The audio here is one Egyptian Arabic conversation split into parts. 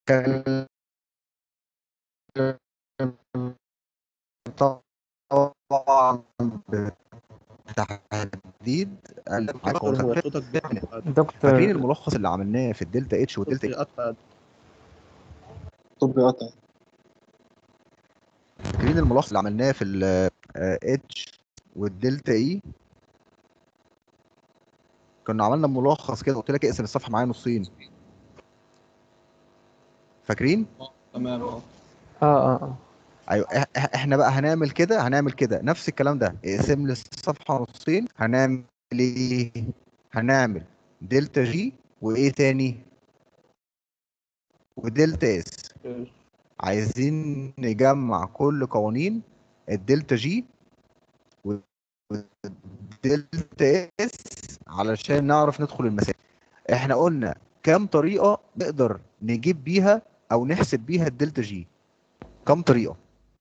هنتكلم طبعا بالتحديد دكتور هو صوتك بيقطع دكتور فاكرين الملخص اللي عملناه في الدلتا اتش والدلتا صوتك بيقطع صوت بيقطع فاكرين الملخص اللي عملناه في ال اتش والدلتا اي كنا عملنا ملخص كده قلت لك اقسم الصفحه معايا نصين فاكرين تمام اه اه اه اه ايوه إح- إح- احنا بقى هنعمل كده هنعمل كده نفس الكلام ده اقسم لي الصفحه نصين هنعمل ايه هنعمل دلتا جي وايه تاني ودلتا اس عايزين نجمع كل قوانين الدلتا جي والدلتا اس علشان نعرف ندخل المسائل احنا قلنا كام طريقة نقدر نجيب بيها او نحسب بيها الدلتا جي كام طريقة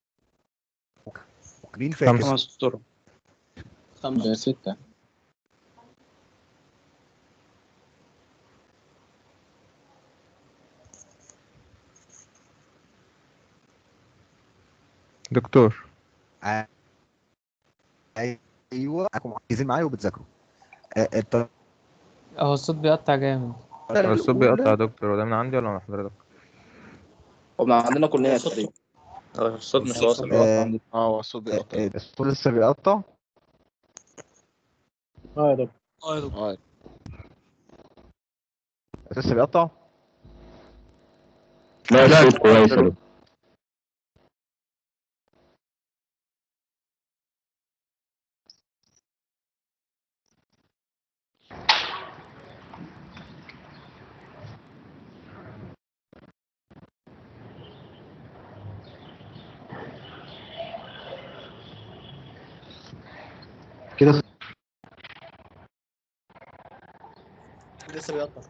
مين فاكر خمسة. خمس طرق خمسة ده ستة دكتور ع- ايوه انتوا مركزين معايا وبتذاكروا آه، الطريقة هو الصوت بيقطع جامد هو الصوت الأولى- بيقطع يا دكتور وده من عندي ولا من حضرتك؟ ومن عندنا كلنا تقريبا الصوت مش واصل آه، اه هو الصوت بيقطع آه، الصوت لسه بيقطع اه يا دكتور اه يا دكتور. لسه بيقطع لا لا كويس يا دكتور. كده لسه بيقطع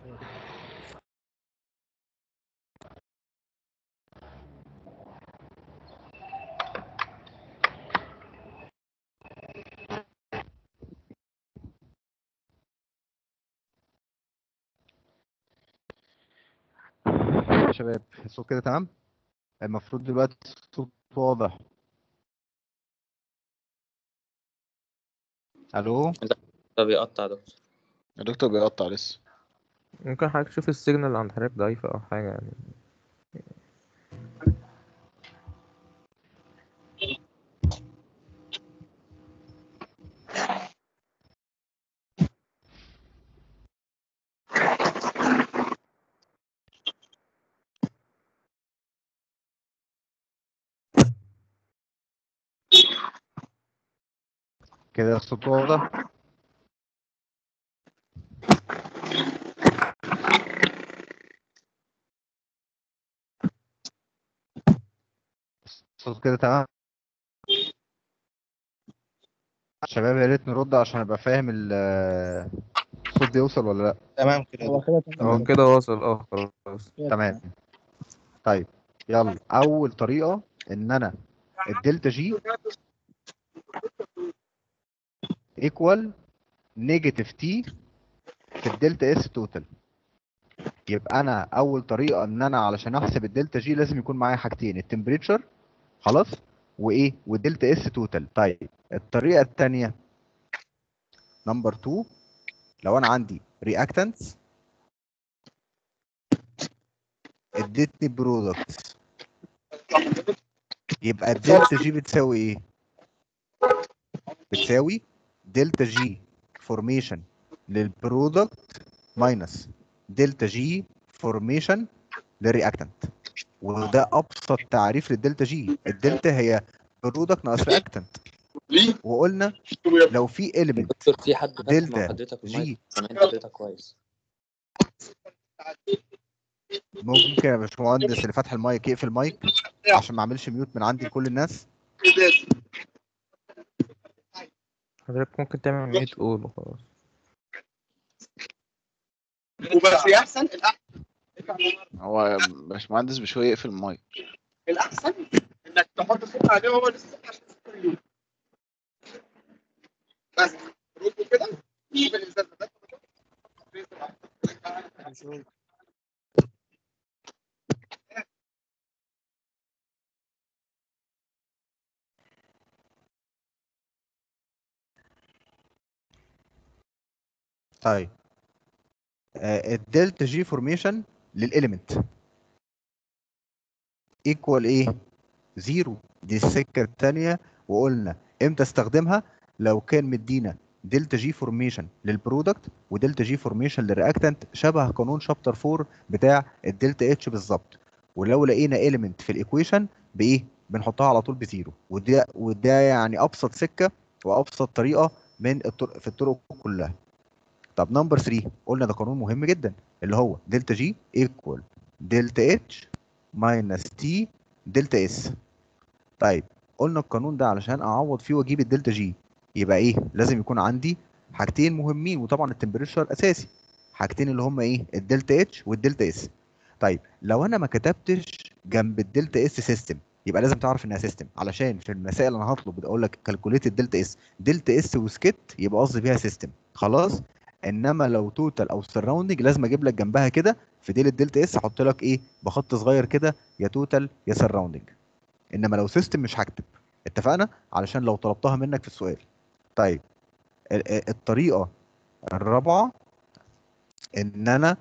يا شباب الصوت كده تمام المفروض دلوقتي الصوت واضح الو ده بيقطع يا دكتور يا دكتور بيقطع لسه ممكن حضرتك تشوف السيجنال اللي عند حضرتك ضعيفة أو حاجة يعني كده الصوت واضح الصوت كده تمام شباب يا ريت نرد عشان ابقى فاهم ال- الصوت بيوصل ولا لا تمام كده هو كده هو تمام كده واصل اه خلاص تمام طيب يلا اول طريقه ان انا الدلتا جي ايكوال نيجاتيف تي في الدلتا اس توتال يبقى انا اول طريقه ان انا علشان احسب الدلتا جي لازم يكون معايا حاجتين التمبريتشر خلاص وايه والدلتا اس توتال طيب الطريقه الثانيه نمبر 2 لو انا عندي رياكتنتس ادتني برودكت يبقى الدلتا جي بتساوي ايه بتساوي دلتا جي فورميشن للبرودكت ماينس دلتا جي فورميشن للرياكتنت وده ابسط تعريف للدلتا جي الدلتا هي برودكت ناقص رياكتنت وقلنا لو في element دكتور في حد فاتح دلتا مع حضرتك المايك جي سامعين حضرتك كويس ممكن يا باشمهندس اللي فاتح المايك يقفل المايك عشان ما اعملش ميوت من عندي لكل الناس حضرتك ممكن تعمل ميوت اول وخلاص وبس يحسن الأحسن هو باشمهندس بشويه يقفل المايك الأحسن إنك تحط صوت عليه وهو لسه عشان يستوي. بس رد كده شوف الإنسان ده طيب آه، الدلتا جي فورميشن للاليمنت ايكوال ايه زيرو دي السكه الثانيه وقلنا امتى استخدمها لو كان مدينا دلتا جي فورميشن للبرودكت ودلتا جي فورميشن للرياكتنت شبه قانون شابتر 4 بتاع الدلتا اتش بالظبط ولو لقينا اليمنت في الايكويشن بايه بنحطها على طول بزيرو وده وده يعني ابسط سكه وابسط طريقه من الطرق في الطرق كلها طب نمبر 3 قلنا ده قانون مهم جدا اللي هو دلتا جي ايكوال دلتا اتش ماينس تي دلتا اس طيب قلنا القانون ده علشان اعوض فيه واجيب الدلتا جي يبقى ايه لازم يكون عندي حاجتين مهمين وطبعا التمبريتشر اساسي حاجتين اللي هم ايه الدلتا اتش والدلتا اس طيب لو انا ما كتبتش جنب الدلتا اس سيستم يبقى لازم تعرف انها سيستم علشان في المسائل انا هطلب اقول لك كالكوليت الدلتا اس دلتا اس وسكت يبقى قصدي بيها سيستم خلاص انما لو توتال او سراوندنج لازم اجيب لك جنبها كده في ديل الدلتا اس احط لك ايه بخط صغير كده يا توتال يا سراوندنج انما لو سيستم مش هكتب اتفقنا علشان لو طلبتها منك في السؤال طيب ال- ال- الطريقه الرابعه ان انا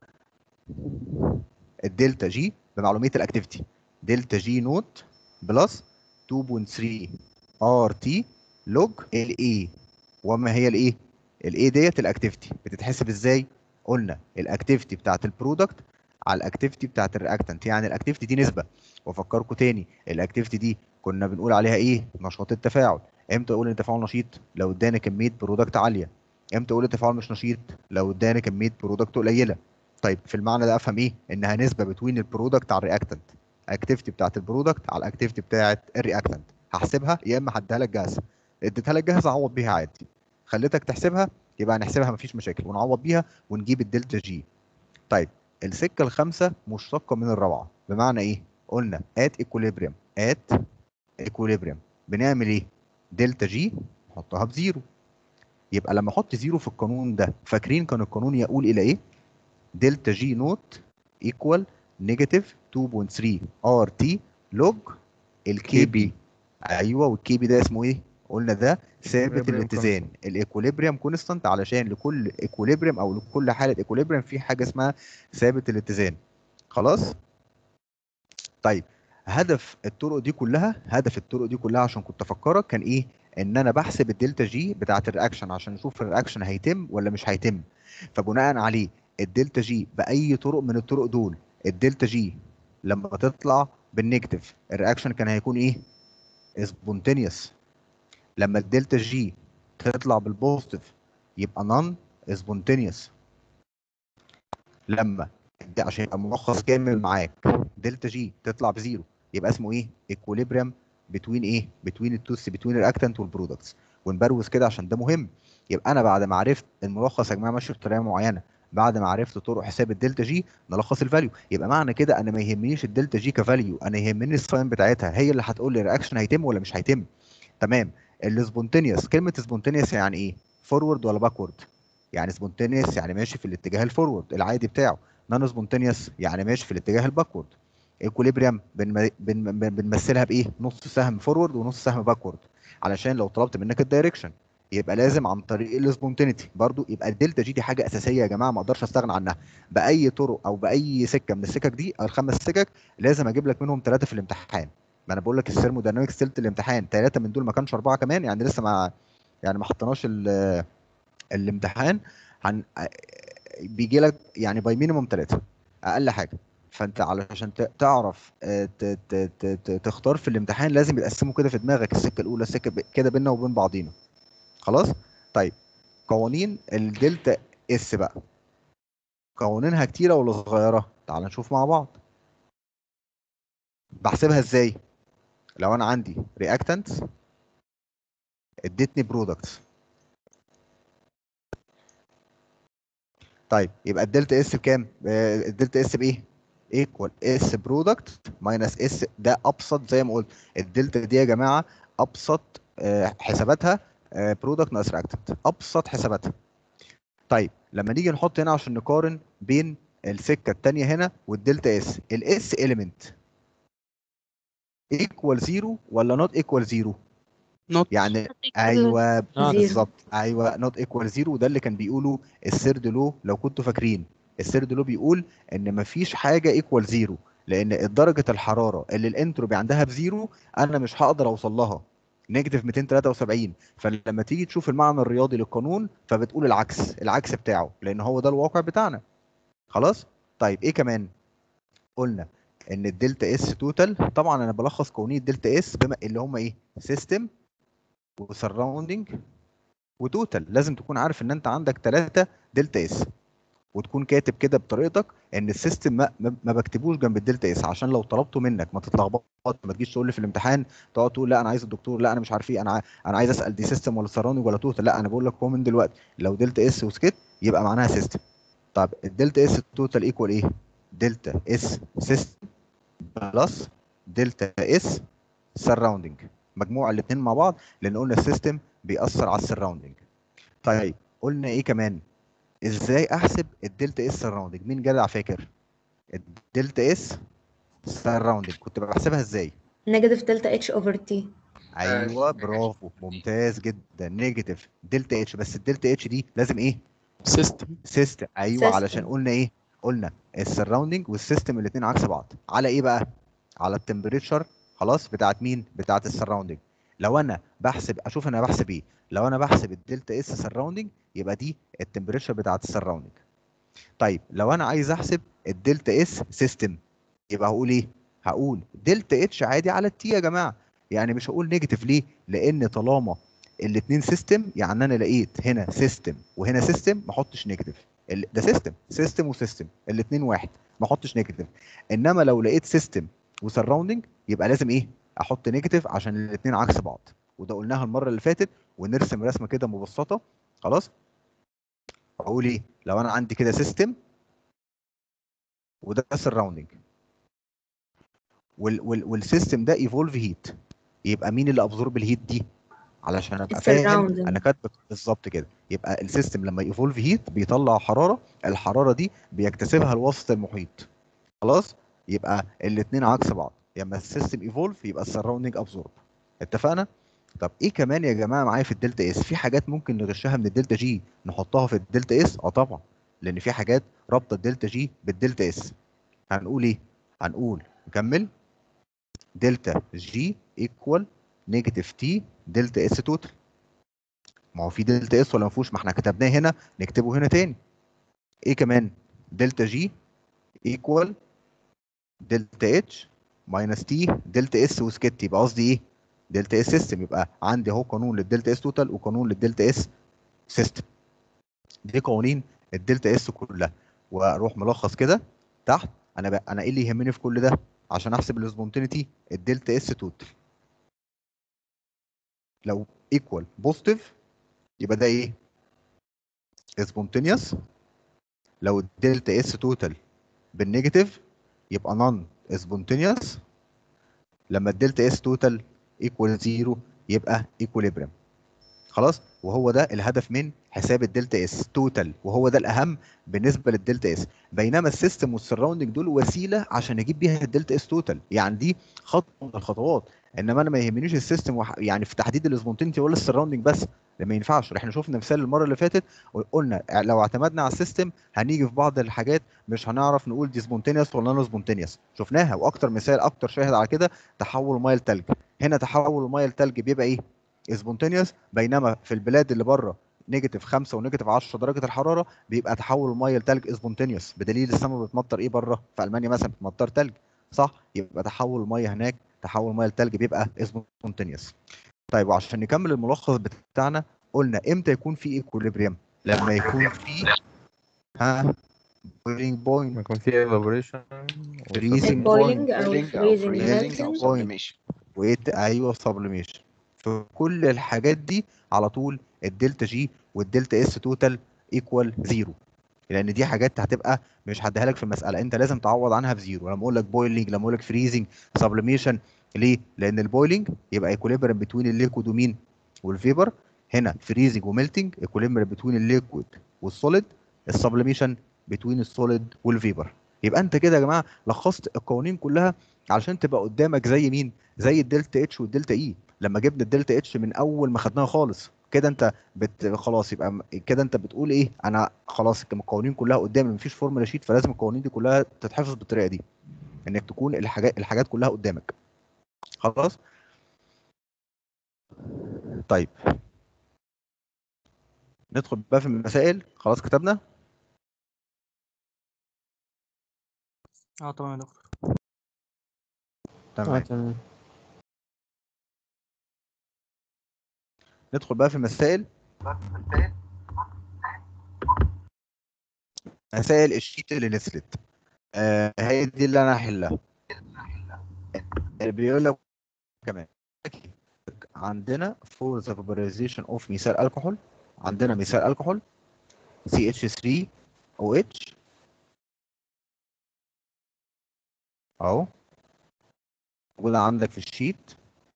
الدلتا جي بمعلوميه الاكتيفيتي دلتا جي نوت بلس 2.3 ار تي لوج الاي وما هي الايه الايه ديت الاكتيفيتي بتتحسب ازاي قلنا الاكتيفيتي بتاعت البرودكت على الاكتيفيتي بتاعت الرياكتنت يعني الاكتيفيتي دي نسبه وافكركم تاني الاكتيفيتي دي كنا بنقول عليها ايه نشاط التفاعل امتى اقول ان التفاعل نشيط لو اداني كميه برودكت عاليه امتى اقول التفاعل مش نشيط لو اداني كميه برودكت قليله طيب في المعنى ده افهم ايه انها نسبه بتوين البرودكت على الرياكتنت الاكتيفيتي بتاعت البرودكت على الاكتيفيتي بتاعت الرياكتنت هحسبها يا اما هديها لك جاهزه اديتها لك جاهزه اعوض بيها عادي خليتك تحسبها يبقى هنحسبها مفيش مشاكل ونعوض بيها ونجيب الدلتا جي طيب السكه الخامسه مشتقه من الرابعه بمعنى ايه قلنا ات ايكوليبريم ات ايكوليبريم بنعمل ايه دلتا جي نحطها بزيرو يبقى لما احط زيرو في القانون ده فاكرين كان القانون يقول الى ايه دلتا جي نوت ايكوال نيجاتيف 2.3 ار تي لوج الكي بي ايوه والكي بي ده اسمه ايه قلنا ده ثابت Equilibrium الاتزان الايكوليبريم كونستانت علشان لكل ايكوليبريم او لكل حاله ايكوليبريم في حاجه اسمها ثابت الاتزان خلاص طيب هدف الطرق دي كلها هدف الطرق دي كلها عشان كنت افكرك كان ايه ان انا بحسب الدلتا جي بتاعه الرياكشن عشان اشوف الرياكشن هيتم ولا مش هيتم فبناء عليه الدلتا جي باي طرق من الطرق دول الدلتا جي لما تطلع بالنيجاتيف الرياكشن كان هيكون ايه سبونتينيوس لما الدلتا جي تطلع بالبوزيتيف يبقى نون سبونتينيوس لما ده عشان يبقى ملخص كامل معاك دلتا جي تطلع بزيرو يبقى اسمه ايه ايكوليبريم بتوين ايه بتوين التوس بتوين الرياكتنت والبرودكتس ونبروز كده عشان ده مهم يبقى انا بعد ما عرفت الملخص يا جماعه ماشي بطريقه معينه بعد ما عرفت طرق حساب الدلتا جي نلخص الفاليو يبقى معنى كده انا ما يهمنيش الدلتا جي كفاليو انا يهمني الساين بتاعتها هي اللي هتقول لي الرياكشن هيتم ولا مش هيتم تمام السبونتينيوس كلمه سبونتينيوس يعني ايه فورورد ولا باكورد يعني سبونتينيوس يعني ماشي في الاتجاه الفورورد العادي بتاعه نون سبونتينيوس يعني ماشي في الاتجاه الباكورد ايكوليبريم بنم... بن... بن- بنمثلها بايه نص سهم فورورد ونص سهم باكورد علشان لو طلبت منك الدايركشن يبقى لازم عن طريق السبونتينيتي برضو يبقى الدلتا جي دي حاجه اساسيه يا جماعه ما اقدرش استغنى عنها باي طرق او باي سكه من السكك دي او الخمس سكك لازم اجيب لك منهم ثلاثه في الامتحان ما انا بقول لك الثيرموداينامكس تلت الامتحان ثلاثه من دول ما كانش اربعه كمان يعني لسه ما يعني ما حطيناش ال- الامتحان هن بيجي لك يعني باي مينيموم ثلاثه اقل حاجه فانت علشان ت- تعرف آه، ت- ت- ت- ت- تختار في الامتحان لازم يتقسموا كده في دماغك السكه الاولى السكه ب- كده بيننا وبين بعضينا خلاص طيب قوانين الدلتا اس بقى قوانينها كتيره ولا صغيره تعال نشوف مع بعض بحسبها ازاي لو انا عندي رياكتنتس ادتني برودكتس طيب يبقى الدلتا اس بكام آه، الدلتا اس بايه ايكوال اس برودكت ماينس اس ده ابسط زي ما قلت الدلتا دي يا جماعه ابسط آه، حساباتها برودكت ناقص رياكتنت ابسط حساباتها طيب لما نيجي نحط هنا عشان نقارن بين السكه الثانيه هنا والدلتا اس الاس اليمنت ايكوال زيرو ولا نوت ايكوال زيرو نوت يعني ايوه آه. بالظبط ايوه نوت ايكوال زيرو وده اللي كان بيقوله السيرد لو لو كنتوا فاكرين السيرد لو بيقول ان مفيش حاجه ايكوال زيرو لان درجه الحراره اللي الانتروبي عندها بزيرو انا مش هقدر اوصل لها نيجاتيف 273 فلما تيجي تشوف المعنى الرياضي للقانون فبتقول العكس العكس بتاعه لان هو ده الواقع بتاعنا خلاص طيب ايه كمان قلنا ان الدلتا اس توتال طبعا انا بلخص كونيه الدلتا اس بما اللي هم ايه سيستم وسراوندنج وتوتال لازم تكون عارف ان انت عندك ثلاثه دلتا اس وتكون كاتب كده بطريقتك ان السيستم ما, ما ما بكتبوش جنب الدلتا اس عشان لو طلبته منك ما تتلخبطش ما تجيش تقول لي في الامتحان تقعد تقول لا انا عايز الدكتور لا انا مش عارف ايه انا ع- انا عايز اسال دي سيستم ولا سراوندنج ولا توتال لا انا بقول لك هو من دلوقتي لو دلتا اس وسكت يبقى معناها سيستم طب الدلتا اس توتال ايكوال ايه دلتا اس سيستم بلس دلتا اس سراوندنج مجموع الاثنين مع بعض لان قلنا السيستم بيأثر على السراوندنج طيب قلنا ايه كمان ازاي احسب الدلتا اس سراوندنج مين جدع فاكر الدلتا اس سراوندنج كنت بحسبها ازاي نيجاتيف دلتا اتش اوفر تي ايوه برافو ممتاز جدا نيجاتيف دلتا اتش بس الدلتا اتش دي لازم ايه سيستم سيستم ايوه System. علشان قلنا ايه قلنا السراوندنج والسيستم الاثنين عكس بعض على ايه بقى على التمبريتشر خلاص بتاعت مين بتاعت السراوندنج لو انا بحسب اشوف انا بحسب ايه لو انا بحسب الدلتا اس سراوندنج يبقى دي التمبريتشر بتاعت السراوندنج طيب لو انا عايز احسب الدلتا اس سيستم يبقى هقول ايه هقول دلتا اتش عادي على التي يا جماعه يعني مش هقول نيجاتيف ليه لان طالما الاثنين سيستم يعني انا لقيت هنا سيستم وهنا سيستم ما احطش نيجاتيف ال- ده سيستم سيستم وسيستم الاثنين واحد ما احطش نيجاتيف انما لو لقيت سيستم وسراوندنج يبقى لازم ايه احط نيجاتيف عشان الاثنين عكس بعض وده قلناها المره اللي فاتت ونرسم رسمه كده مبسطه خلاص اقول ايه لو انا عندي كده سيستم وده سراوندنج وال وال والسيستم ده ايفولف هيت يبقى مين اللي ابزورب الهيت دي علشان ابقى فاهم Surrounding. انا كاتب بالظبط كده يبقى السيستم لما ايفولف هيت بيطلع حراره الحراره دي بيكتسبها الوسط المحيط خلاص يبقى الاثنين عكس بعض لما السيستم ايفولف يبقى السراوندنج ابزورب اتفقنا طب ايه كمان يا جماعه معايا في الدلتا اس في حاجات ممكن نغشها من الدلتا جي نحطها في الدلتا اس اه طبعا لان في حاجات رابطه الدلتا جي بالدلتا اس هنقول ايه هنقول نكمل دلتا جي ايكوال نيجاتيف تي دلتا اس توتال ما هو في دلتا اس ولا ما فيهوش ما احنا كتبناه هنا نكتبه هنا تاني ايه كمان دلتا جي ايكوال دلتا اتش ماينس تي دلتا اس وسكت يبقى قصدي ايه دلتا اس سيستم يبقى عندي اهو قانون للدلتا اس توتال وقانون للدلتا اس سيستم دي قوانين الدلتا اس كلها واروح ملخص كده تحت انا بقى انا ايه اللي يهمني في كل ده عشان احسب السبونتينيتي الدلتا اس توتال لو ايكوال بوزيتيف يبقى ده ايه سبونتينيوس لو الدلتا اس توتال بالنيجاتيف يبقى نون سبونتينيوس لما الدلتا اس توتال ايكوال زيرو يبقى ايكوليبريم خلاص وهو ده الهدف من حساب الدلتا اس توتال وهو ده الاهم بالنسبه للدلتا اس بينما السيستم والسراوندنج دول وسيله عشان اجيب بيها الدلتا اس توتال يعني دي خطوه من الخطوات انما انا ما يهمنيش السيستم وح... يعني في تحديد السبونتينتي ولا السراوندنج بس ده ما ينفعش احنا شفنا مثال المره اللي فاتت وقلنا لو اعتمدنا على السيستم هنيجي في بعض الحاجات مش هنعرف نقول دي سبونتينيوس ولا نون سبونتينيوس شفناها واكتر مثال اكتر شاهد على كده تحول الميه لتلج هنا تحول الميه لتلج بيبقى ايه سبونتينيوس بينما في البلاد اللي بره نيجاتيف 5 ونيجاتيف 10 درجه الحراره بيبقى تحول الميه لتلج سبونتينيوس بدليل السماء بتمطر ايه بره في المانيا مثلا بتمطر تلج صح يبقى تحول الميه هناك تحول الميه لتلج بيبقى سبونتينيوس طيب وعشان نكمل الملخص بتاعنا قلنا امتى يكون في ايكوليبريم لما يكون في ها بويلينج بوينت يكون في evaporation freezing boiling point أو Boiling أو freezing freezing أو melting. sublimation. وإت... ايوه سبليميشن في كل الحاجات دي على طول الدلتا جي والدلتا اس توتال ايكوال زيرو لان دي حاجات هتبقى مش هديها لك في المساله انت لازم تعوض عنها بزيرو لما اقول لك بويلنج لما اقول لك فريزنج سبليميشن ليه لان البويلنج يبقى ايكوليبرم بتوين الليكويد ومين والفيبر هنا فريزنج وميلتنج ايكوليبرم بتوين الليكويد والسوليد السبليميشن بتوين السوليد والفيبر يبقى انت كده يا جماعه لخصت القوانين كلها علشان تبقى قدامك زي مين زي الدلتا اتش والدلتا اي لما جبنا الدلتا اتش من اول ما خدناها خالص كده انت بت خلاص يبقى م- كده انت بتقول ايه انا خلاص القوانين كلها قدامي مفيش فورمولا شيت فلازم القوانين دي كلها تتحفظ بالطريقه دي انك تكون الحاجات الحاجات كلها قدامك خلاص طيب ندخل بقى في المسائل خلاص كتبنا اه تمام يا دكتور اه تمام تمام ندخل بقى في المسائل مسائل الشيت اللي نزلت آه هي دي اللي انا هحلها اللي بيقول لك كمان عندنا for the vaporization of مثال الكحول عندنا مثال الكحول CH3OH اهو موجودة عندك في الشيت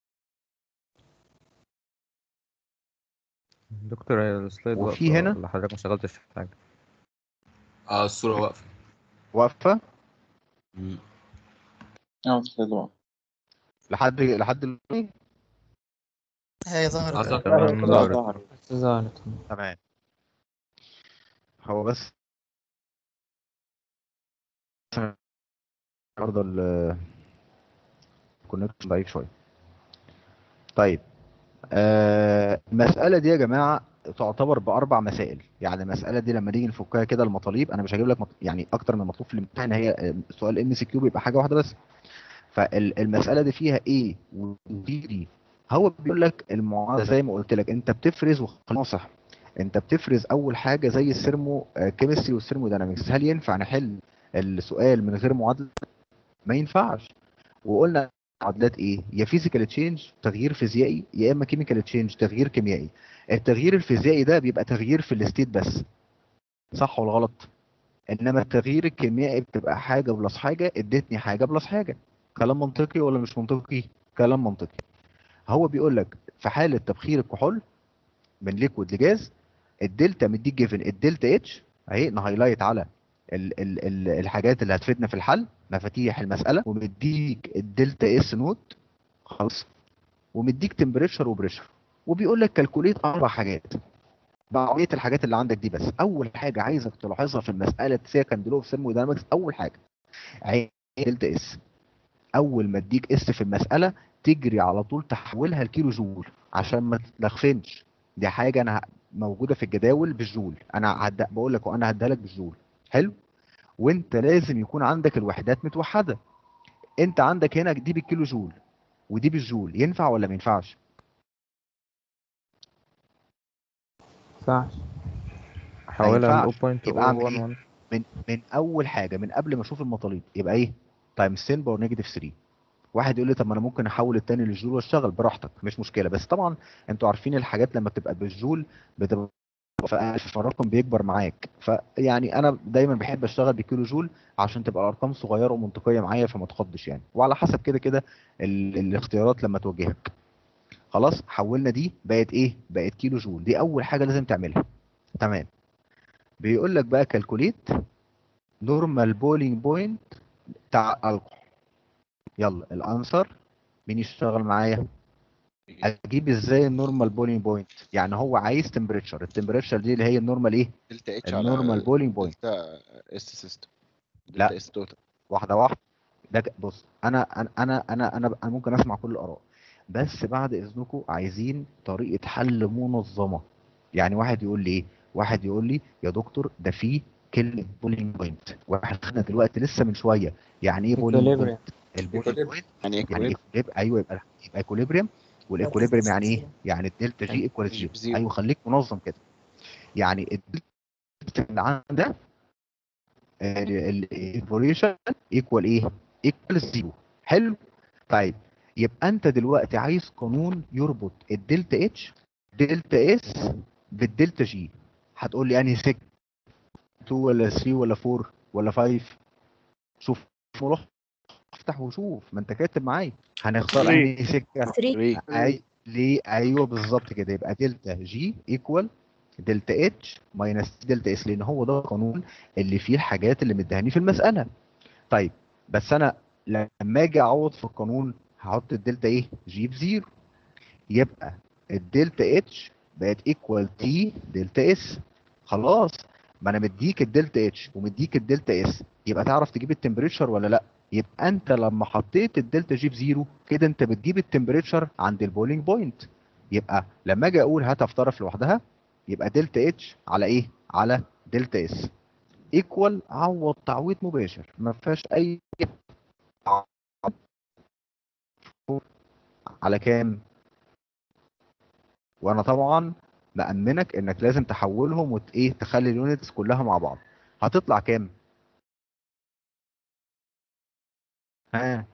دكتور هي السلايد وفي واقفة هنا- ولا حضرتك ما شغلتش في حاجة اه الصورة واقفة واقفة اه طبعا لحد لحد دلوقتي هي ظهرت أظهر. تمام ظهرت ظهر بس ظهرت تمام هو بس برضه ال الكونكشن ضعيف شويه طيب آه المسألة دي يا جماعة تعتبر بأربع مسائل يعني المسألة دي لما نيجي نفكها كده المطالب أنا مش هجيب لك مط... يعني أكتر من مطلوب في الامتحان هي آه، سؤال ام سي كيو بيبقى حاجة واحدة بس فالمسألة دي فيها ايه ودي دي هو بيقول لك المعادلة زي ما قلت لك أنت بتفرز وخلاصح انت بتفرز اول حاجه زي السيرمو كيمستري والثيرموداينامكس هل ينفع نحل السؤال من غير معادله ما ينفعش وقلنا معادلات ايه يا فيزيكال تشينج تغيير فيزيائي يا اما كيميكال تشينج تغيير كيميائي التغيير الفيزيائي ده بيبقى تغيير في الستيت بس صح ولا غلط انما التغيير الكيميائي بتبقى حاجه بلس حاجه ادتني حاجه بلس حاجه كلام منطقي ولا مش منطقي كلام منطقي هو بيقول لك في حاله تبخير الكحول من ليكويد لجاز الدلتا مديك جيفن الدلتا اتش اهي نهايلايت على ال ال ال الحاجات اللي هتفيدنا في الحل مفاتيح المساله ومديك الدلتا اس نوت خلاص ومديك تمبريتشر وبريشر وبيقول لك كالكوليت اربع حاجات بقيه الحاجات اللي عندك دي بس اول حاجه عايزك تلاحظها في المساله سيكند لو في ثيرموداينامكس اول حاجه عين دلتا اس اول ما اديك اس في المساله تجري على طول تحولها لكيلو جول عشان ما تتلخفنش دي حاجه انا موجوده في الجداول بالجول انا هد... بقول لك وانا هديها لك بالجول حلو وانت لازم يكون عندك الوحدات متوحده انت عندك هنا دي بالكيلو جول ودي بالجول ينفع ولا ما ينفعش ينفعش حولها ينفعش. ل يبقى أعمل إيه؟ 0.011 من من اول حاجه من قبل ما اشوف المطالب يبقى ايه تايمز 10 باور نيجاتيف 3 واحد يقول لي طب ما انا ممكن احول التاني للجول واشتغل براحتك مش مشكله بس طبعا انتوا عارفين الحاجات لما بتبقى بالجول بتبقى ف- فالرقم بيكبر معاك فيعني انا دايما بحب اشتغل بكيلو جول عشان تبقى الارقام صغيره ومنطقيه معايا فما تخضش يعني وعلى حسب كده كده ال- الاختيارات لما توجهك خلاص حولنا دي بقت ايه بقت كيلو جول دي اول حاجه لازم تعملها تمام بيقول لك بقى كالكوليت نورمال بولينج بوينت بتاع الكحول يلا الانسر مين يشتغل معايا اجيب ازاي النورمال بولينج بوينت يعني هو عايز تمبريتشر التمبريتشر دي اللي هي النورمال ايه دلتا اتش على النورمال بولينج بوينت دلتا اس سيستم لا. دلتا اس توتال واحده واحده ده ك- بص انا انا انا انا انا أنا ممكن اسمع كل الاراء بس بعد اذنكم عايزين طريقه حل منظمه يعني واحد يقول لي ايه واحد يقول لي يا دكتور ده في كلمه بولينج بوينت واحد خدنا دلوقتي لسه من شويه يعني ايه بولينج Equilibrium. بوينت البولينج Equilibrium. بوينت يعني ايه يعني equilibrium ايوه يبقى يبقى ايكوليبريم والايكوليبريم يعني ايه؟ يعني الدلتا جي ايكوال جي زيرو بزيرو. ايوه خليك منظم كده يعني الدلتا اللي عندك الايفوليوشن ايكوال ايه؟ ايكوال زيرو حلو؟ طيب يبقى انت دلوقتي عايز قانون يربط الدلتا اتش دلتا اس بالدلتا جي هتقول لي انهي سك 2 ولا 3 ولا 4 ولا 5 شوف روح افتح وشوف ما انت كاتب معايا هنختار Three. انهي سكه 3 أي ليه ايوه بالظبط كده يبقى دلتا جي ايكوال دلتا اتش ماينس دلتا اس لان هو ده القانون اللي فيه الحاجات اللي مدهاني في المساله طيب بس انا لما اجي اعوض في القانون هحط الدلتا ايه جي بزيرو يبقى الدلتا اتش بقت ايكوال تي دلتا اس خلاص ما انا مديك الدلتا اتش ومديك الدلتا اس يبقى تعرف تجيب التمبريتشر ولا لا يبقى انت لما حطيت الدلتا جي في زيرو كده انت بتجيب التمبريتشر عند البولينج بوينت يبقى لما اجي اقول هاتها في طرف لوحدها يبقى دلتا اتش على ايه على دلتا اس ايكوال عوض تعويض مباشر ما فيهاش اي على كام وانا طبعا مأمنك انك لازم تحولهم وت ايه تخلي اليونتس كلها مع بعض هتطلع كام ها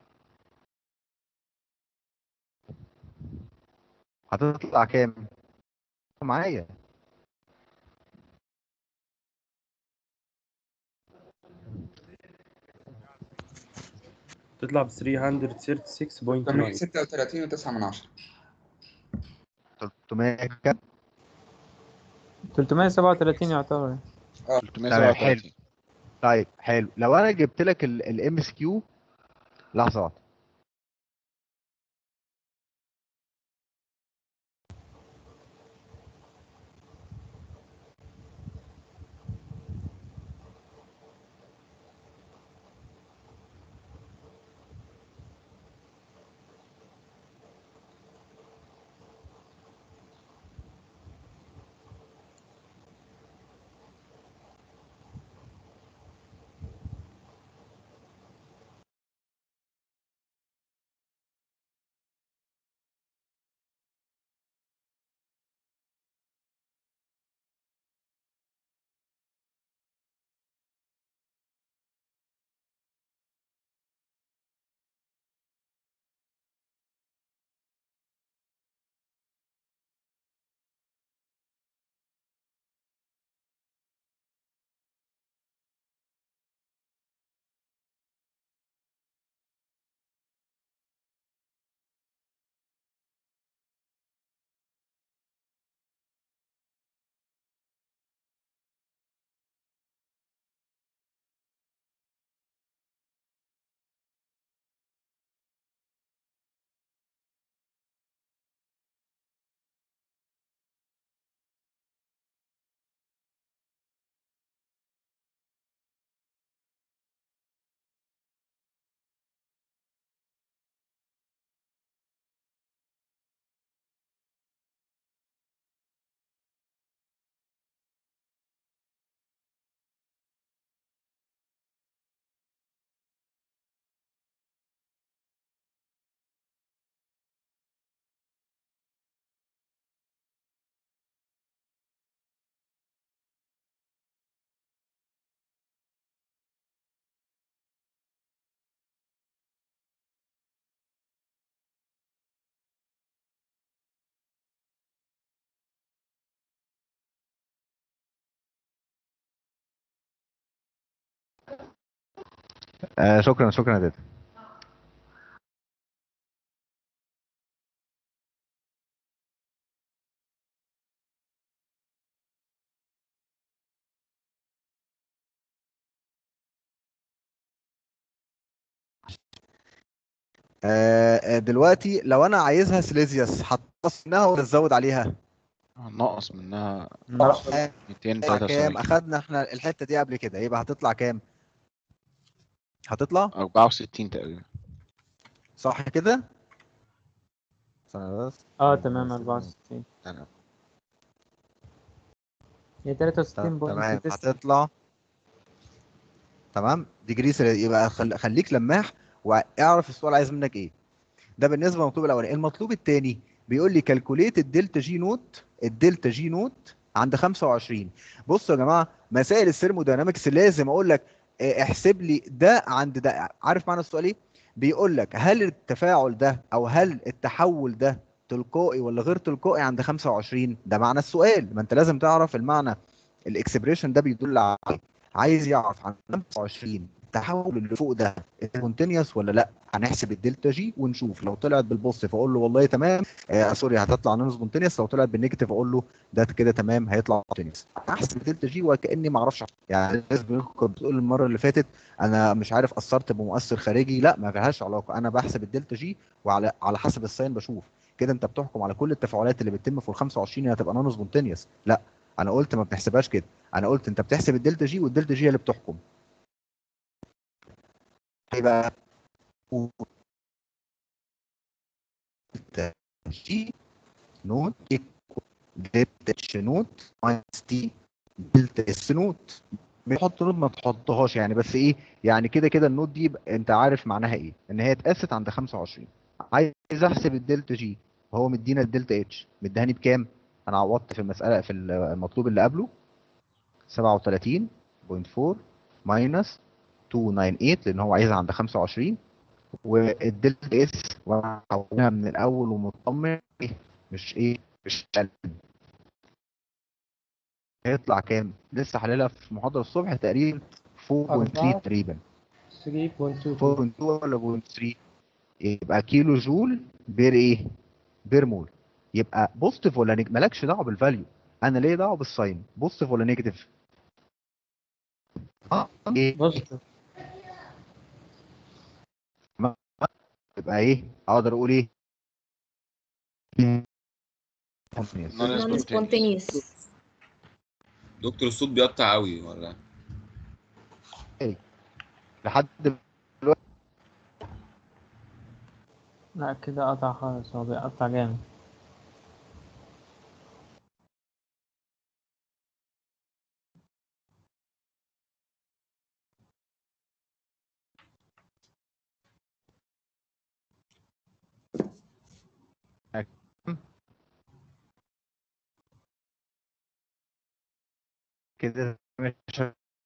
هتطلع كام معايا تطلع ب 336.9 36 و9 من 10 300 كام 337 يعتبر تمام حلو طيب حلو لو انا جبت لك الام اس كيو لحظه واحده آه شكرا شكرا يا دادا آه آه، دلوقتي لو انا عايزها سيليزيوس هتنقص منها ولا تزود عليها؟ ناقص منها ناقص 273 كام؟ اخدنا احنا الحته دي قبل كده يبقى هتطلع كام؟ هتطلع 64 تقريبا صح كده؟ استنى بس اه تمام 64 تمام هي 63 تمام بوينت هتطلع تمام ديجري سيل- يبقى خل... خليك لماح واعرف السؤال عايز منك ايه ده بالنسبه للمطلوب الاولاني المطلوب الثاني بيقول لي كالكوليت الدلتا جي نوت الدلتا جي نوت عند 25 بصوا يا جماعه مسائل الثيرموداينامكس لازم اقول لك اه، احسب لي ده عند ده عارف معنى السؤال ايه بيقول لك هل التفاعل ده او هل التحول ده تلقائي ولا غير تلقائي عند 25 ده معنى السؤال ما انت لازم تعرف المعنى الاكسبريشن ده بيدل على إيه. عايز يعرف عن 25 التحول اللي فوق ده كونتينيوس ولا لا هنحسب الدلتا جي ونشوف لو طلعت بالبوزيتيف اقول له والله تمام آه سوري هتطلع نون سبونتينيوس لو طلعت بالنيجاتيف اقول له ده كده تمام هيطلع كونتينيوس احسب الدلتا جي وكاني ما اعرفش يعني الناس كانت بتقول المره اللي فاتت انا مش عارف اثرت بمؤثر خارجي لا ما فيهاش علاقه انا بحسب الدلتا جي وعلى على حسب الساين بشوف كده انت بتحكم على كل التفاعلات اللي بتتم فوق ال 25 هي هتبقى نون سبونتينيوس لا انا قلت ما بنحسبهاش كده انا قلت انت بتحسب الدلتا جي والدلتا جي هي اللي بتحكم ايه بقى دلتا جي نوت ايكوال دلتا اتش نوت ماينس تي دلتا اس نوت بتحط نوت ما تحطهاش يعني بس ايه يعني كده كده النوت دي يبقى انت عارف معناها ايه ان هي اتقاست عند 25 عايز احسب الدلتا جي هو مدينا الدلتا اتش مديهاني بكام انا عوضت في المساله في المطلوب اللي قبله 37.4 ماينس 298 لان هو عايزها عند 25 والدلتا اس وانا هحولها من الاول ومطمن ايه مش ايه مش قلب هيطلع كام لسه حللها في محاضره الصبح تقريبا 4.3 أربعة. تقريبا 3.2 4.2 ولا 0.3 يبقى كيلو جول بير ايه بير مول يبقى بوزيتيف ولا نيجاتيف مالكش دعوه بالفاليو انا ليه دعوه بالساين بوزيتيف ولا نيجاتيف اه ايه بوزيتيف يبقى ايه اقدر اقول ايه نون سبونتينيوس دكتور الصوت بيقطع قوي ولا لحد لا كده قطع خالص هو بيقطع جامد كده مش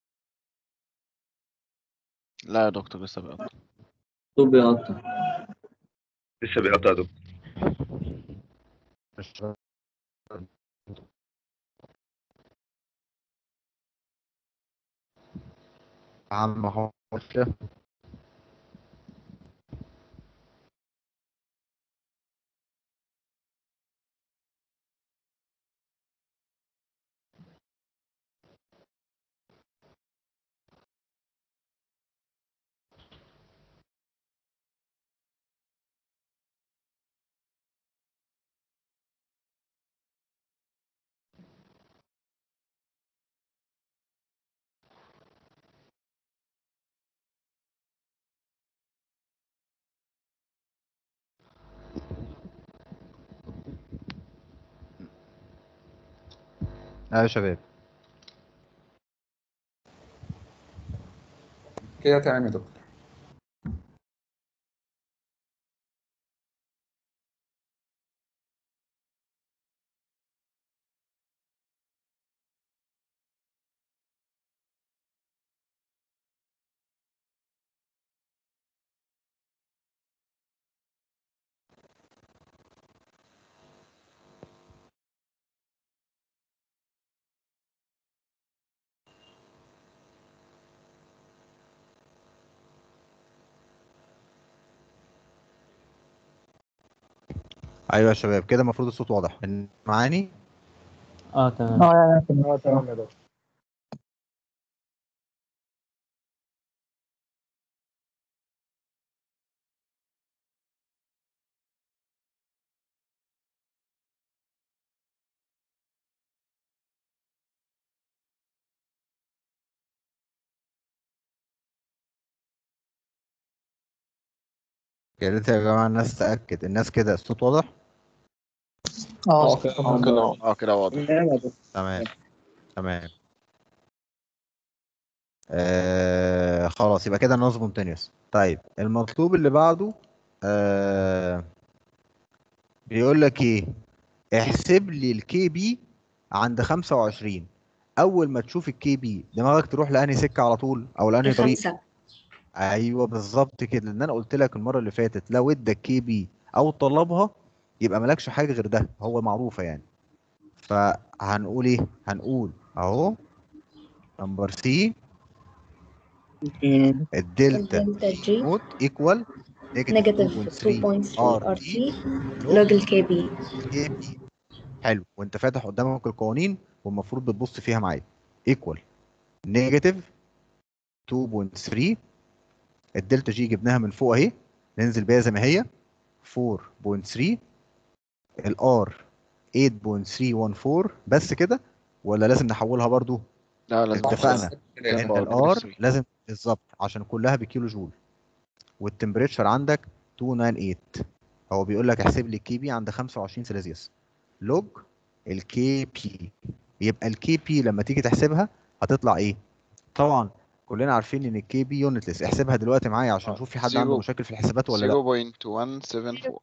لا يا دكتور لسه بقى الصوت بيقطع لسه بيقطع يا دكتور مش عم هو كده. اه يا شباب كده تمام يا دكتور ايوه يا شباب كده المفروض الصوت واضح إن- معاني اه تمام اه تمام يا دكتور يا ريت يا جماعه الناس تاكد الناس كده الصوت واضح اه اه كده واضح تمام تمام آه خلاص يبقى كده نون سبونتينيوس طيب المطلوب اللي بعده آه بيقول لك ايه احسب لي الكي بي عند 25 اول ما تشوف الكي بي دماغك تروح لانهي سكه على طول او لانهي طريق الخمسة ايوه بالظبط كده لان انا قلت لك المره اللي فاتت لو ادك كي بي او طلبها يبقى مالكش حاجه غير ده هو معروفه يعني فهنقول ايه هنقول اهو نمبر سي الدلتا الدلتا جي نوت ايكوال نيجاتيف 2.3 ار ار تي لوج الكي بي كي بي حلو وانت فاتح قدامك القوانين والمفروض بتبص فيها معايا ايكوال نيجاتيف 2.3 الدلتا جي جبناها من فوق اهي ننزل بيها زي ما هي 4.3 الار 8.314 بس كده ولا لازم نحولها برضو لا لازم اتفقنا كده ان باور الار تلاتة. لازم بالظبط عشان كلها بكيلو جول والتمبريتشر عندك 298 هو بيقول لك احسب لي الكي بي عند 25 سيليزيوس لوج الكي بي يبقى الكي بي لما تيجي تحسبها هتطلع ايه طبعا كلنا عارفين ان الكي بي يونتلس احسبها دلوقتي معايا عشان نشوف في حد عنده زيرو- مشاكل في الحسابات ولا لا 0.174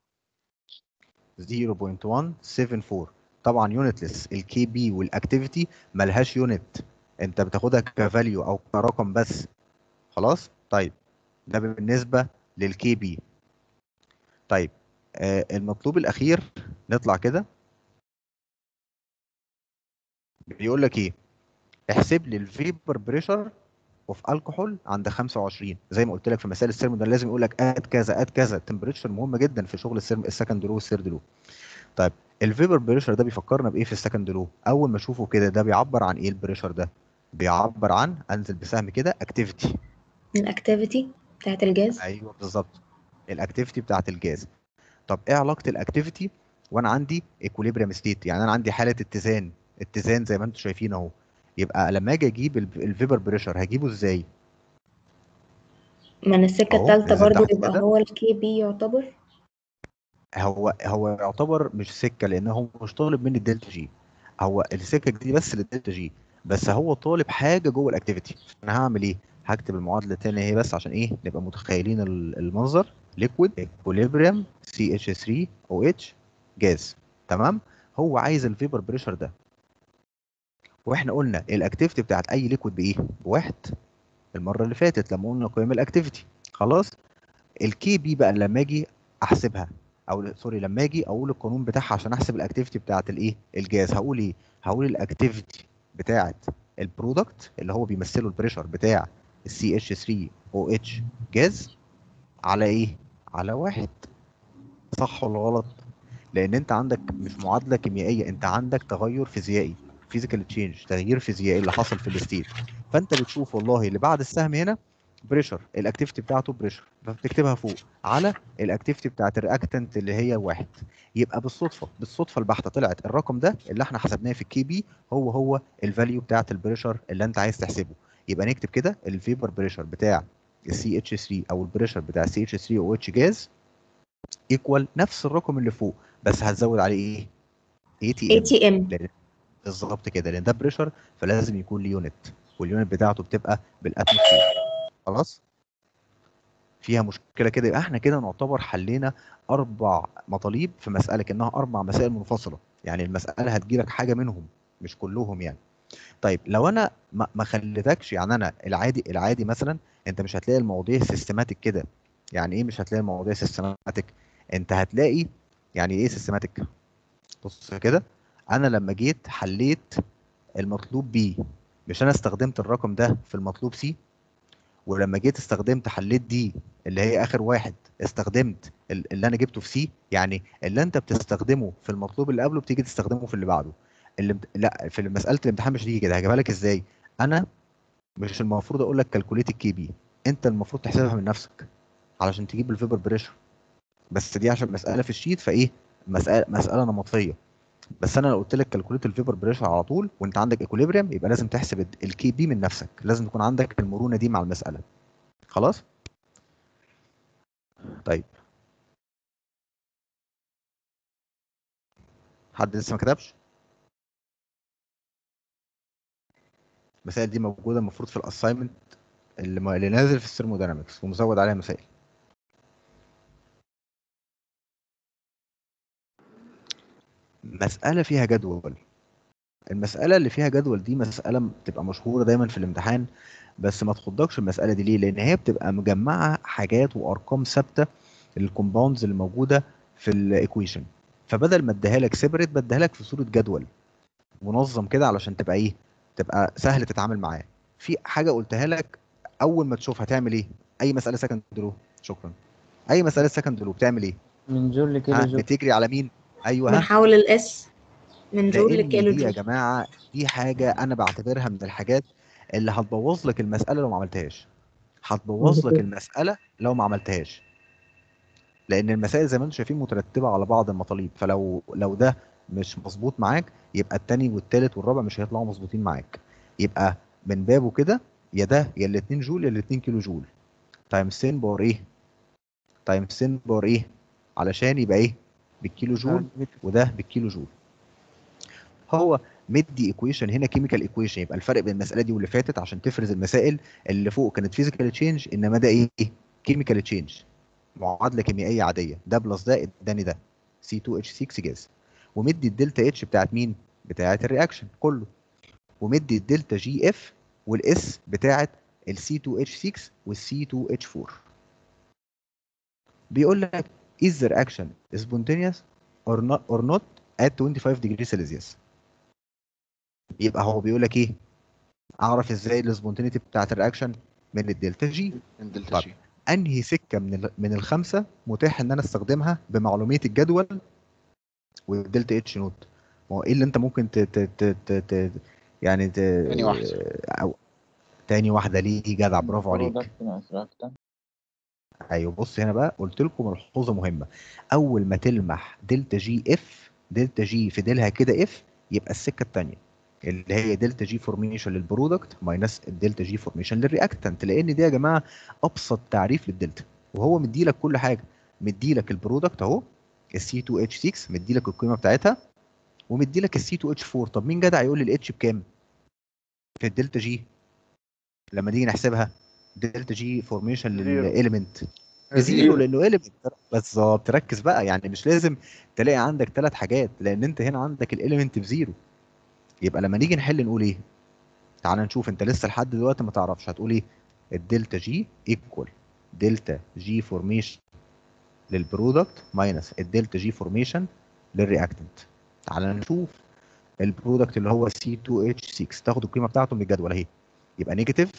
0.174 طبعا يونتلس الكي بي والاكتيفيتي ملهاش يونت انت بتاخدها كفاليو او كرقم بس خلاص طيب ده بالنسبه للكي بي طيب آه المطلوب الاخير نطلع كده بيقول لك ايه احسب لي الفيبر بريشر اوف الكحول عند 25 زي ما قلت لك في مسائل السيرم ده لازم يقول لك اد كذا اد كذا التمبريتشر مهم جدا في شغل السيرم السكند لو والثيرد لو طيب الفيبر بريشر ده بيفكرنا بايه في السكند لو اول ما اشوفه كده ده بيعبر عن ايه البريشر ده بيعبر عن انزل بسهم كده اكتيفيتي الاكتيفيتي بتاعت الجاز ايوه بالظبط الاكتيفيتي بتاعت الجاز طب ايه علاقه الاكتيفيتي وانا عندي ايكوليبريم ستيت يعني انا عندي حاله اتزان اتزان زي ما انتم شايفين اهو يبقى لما اجي اجيب الفيبر بريشر هجيبه ازاي من السكة أهو، التالتة نزل برضو تحت يبقى كده. هو الكي بي يعتبر هو هو يعتبر مش سكه لان هو مش طالب مني الدلتا جي هو السكه دي بس للدلتا جي بس هو طالب حاجه جوه الاكتيفيتي انا هعمل ايه هكتب المعادله تاني اهي بس عشان ايه نبقى متخيلين ال- المنظر ليكويد اكوليبريم سي اتش 3 او اتش جاز تمام هو عايز الفيبر بريشر ده واحنا قلنا الاكتيفيتي بتاعت اي ليكويد بايه بواحد المره اللي فاتت لما قلنا قيم الاكتيفيتي خلاص الكي بي بقى لما اجي احسبها او سوري لما اجي اقول القانون بتاعها عشان احسب الاكتيفيتي بتاعت الايه الجاز هقول ايه هقول الاكتيفيتي بتاعت البرودكت اللي هو بيمثله البريشر بتاع السي اتش 3 او اتش جاز على ايه على واحد صح ولا غلط لان انت عندك مش معادله كيميائيه انت عندك تغير فيزيائي فيزيكال تشينج تغيير فيزيائي اللي حصل في الستيت فانت بتشوف والله اللي بعد السهم هنا بريشر الاكتيفيتي بتاعته بريشر فبتكتبها فوق على الاكتيفيتي بتاعت الرياكتنت اللي هي واحد يبقى بالصدفه بالصدفه البحته طلعت الرقم ده اللي احنا حسبناه في الكي بي هو هو الفاليو بتاعت البريشر اللي انت عايز تحسبه يبقى نكتب كده الفيبر بريشر بتاع السي اتش 3 او البريشر بتاع السي اتش 3 او اتش جاز ايكوال نفس الرقم اللي فوق بس هتزود عليه ايه؟ اي تي ام ATM لان بالظبط كده لان ده بريشر فلازم يكون ليه يونت واليونت بتاعته بتبقى بالاتموسفير خلاص فيها مشكله كده يبقى احنا كده نعتبر حلينا اربع مطالب في مساله كانها اربع مسائل منفصله يعني المساله هتجيلك حاجه منهم مش كلهم يعني طيب لو انا ما ما خليتكش يعني انا العادي العادي مثلا انت مش هتلاقي المواضيع سيستماتيك كده يعني ايه مش هتلاقي المواضيع سيستماتيك انت هتلاقي يعني ايه سيستماتيك بص كده انا لما جيت حليت المطلوب بي مش انا استخدمت الرقم ده في المطلوب سي ولما جيت استخدمت حليت دي اللي هي اخر واحد استخدمت ال- اللي انا جبته في سي يعني اللي انت بتستخدمه في المطلوب اللي قبله بتيجي تستخدمه في اللي بعده اللي بت... لا في مساله الامتحان مش هتيجي كده هجيبها لك ازاي انا مش المفروض اقول لك كالكوليت الكي بي انت المفروض تحسبها من نفسك علشان تجيب الفيبر بريشر بس دي عشان مساله في الشيت فايه مساله مساله نمطيه بس انا لو قلت لك كالكوليت الفيبر بريشر على طول وانت عندك ايكوليبريم يبقى لازم تحسب الكي بي من نفسك لازم تكون عندك المرونه دي مع المساله خلاص طيب حد لسه ما كتبش المسائل دي موجوده المفروض في الاساينمنت اللي, ما- اللي نازل في الثيرموداينامكس ومزود عليها مسائل مسألة فيها جدول المسألة اللي فيها جدول دي مسألة بتبقى مشهورة دايما في الامتحان بس ما تخضكش المسألة دي ليه؟ لأن هي بتبقى مجمعة حاجات وأرقام ثابتة للكومباوندز اللي موجودة في الإيكويشن فبدل ما اديها لك سيبريت بديها لك في صورة جدول منظم كده علشان تبقى إيه؟ تبقى سهل تتعامل معاه في حاجة قلتها لك أول ما تشوفها تعمل إيه؟ أي مسألة سكند لو شكرا أي مسألة سكند لو بتعمل إيه؟ من جول لكيلو ها جول بتجري على مين؟ أيوه ها بنحول الاس من جول لان لكيلو دي يا جول جماعه دي حاجه انا بعتبرها من الحاجات اللي هتبوظ لك المساله لو ما عملتهاش هتبوظ لك المساله لو ما عملتهاش لان المسائل زي ما انتم شايفين مترتبه على بعض المطالب فلو لو ده مش مظبوط معاك يبقى التاني والتالت والرابع مش هيطلعوا مظبوطين معاك يبقى من بابه كده يا ده يا ال 2 جول يا ال 2 كيلو جول تايمز 10 باور ايه تايمز 10 باور ايه علشان يبقى ايه بالكيلو جول وده بالكيلو جول هو مدي ايكويشن هنا كيميكال ايكويشن يبقى الفرق بين المساله دي واللي فاتت عشان تفرز المسائل اللي فوق كانت فيزيكال تشينج انما ده ايه كيميكال تشينج معادله كيميائيه عاديه ده بلس ده اداني ده C2H6 جاز ومدي الدلتا اتش بتاعت مين بتاعت الرياكشن كله ومدي الدلتا جي اف والاس بتاعت ال C2H6 وال C2H4 بيقول لك is the reaction spontaneous or not or not at 25 degree Celsius يبقى هو بيقول لك ايه اعرف ازاي السبونتينيتي بتاعت الرياكشن من الدلتا جي من دلتا طب جي انهي سكه من ال- من الخمسه متاح ان انا استخدمها بمعلوميه الجدول والدلتا اتش نوت ما هو ايه اللي انت ممكن ت ت ت ت ت يعني ت تاني واحدة. او تاني واحده ليه جدع برافو عليك Product and reactant. ايوه بص هنا بقى قلت لكم ملحوظه مهمه اول ما تلمح دلتا جي اف دلتا جي في ديلها كده اف يبقى السكه الثانيه اللي هي دلتا جي فورميشن للبرودكت ماينس الدلتا جي فورميشن للرياكتنت لان دي يا جماعه ابسط تعريف للدلتا وهو مديلك كل حاجه مديلك البرودكت اهو السي 2 اتش 6 مديلك القيمه بتاعتها ومديلك السي 2 اتش 4 طب مين جدع يقول لي الاتش بكام في الدلتا جي لما نيجي نحسبها دلتا جي فورميشن للاليمنت بزيرو لانه اليمنت بالظبط ركز بقى يعني مش لازم تلاقي عندك ثلاث حاجات لان انت هنا عندك الاليمنت بزيرو يبقى لما نيجي نحل نقول ايه تعال نشوف انت لسه لحد دلوقتي ما تعرفش هتقول ايه الدلتا جي ايكوال دلتا جي فورميشن للبرودكت ماينس الدلتا جي فورميشن للرياكتنت تعال نشوف البرودكت اللي هو سي 2 اتش 6 تاخد القيمه بتاعته من الجدول اهي يبقى نيجاتيف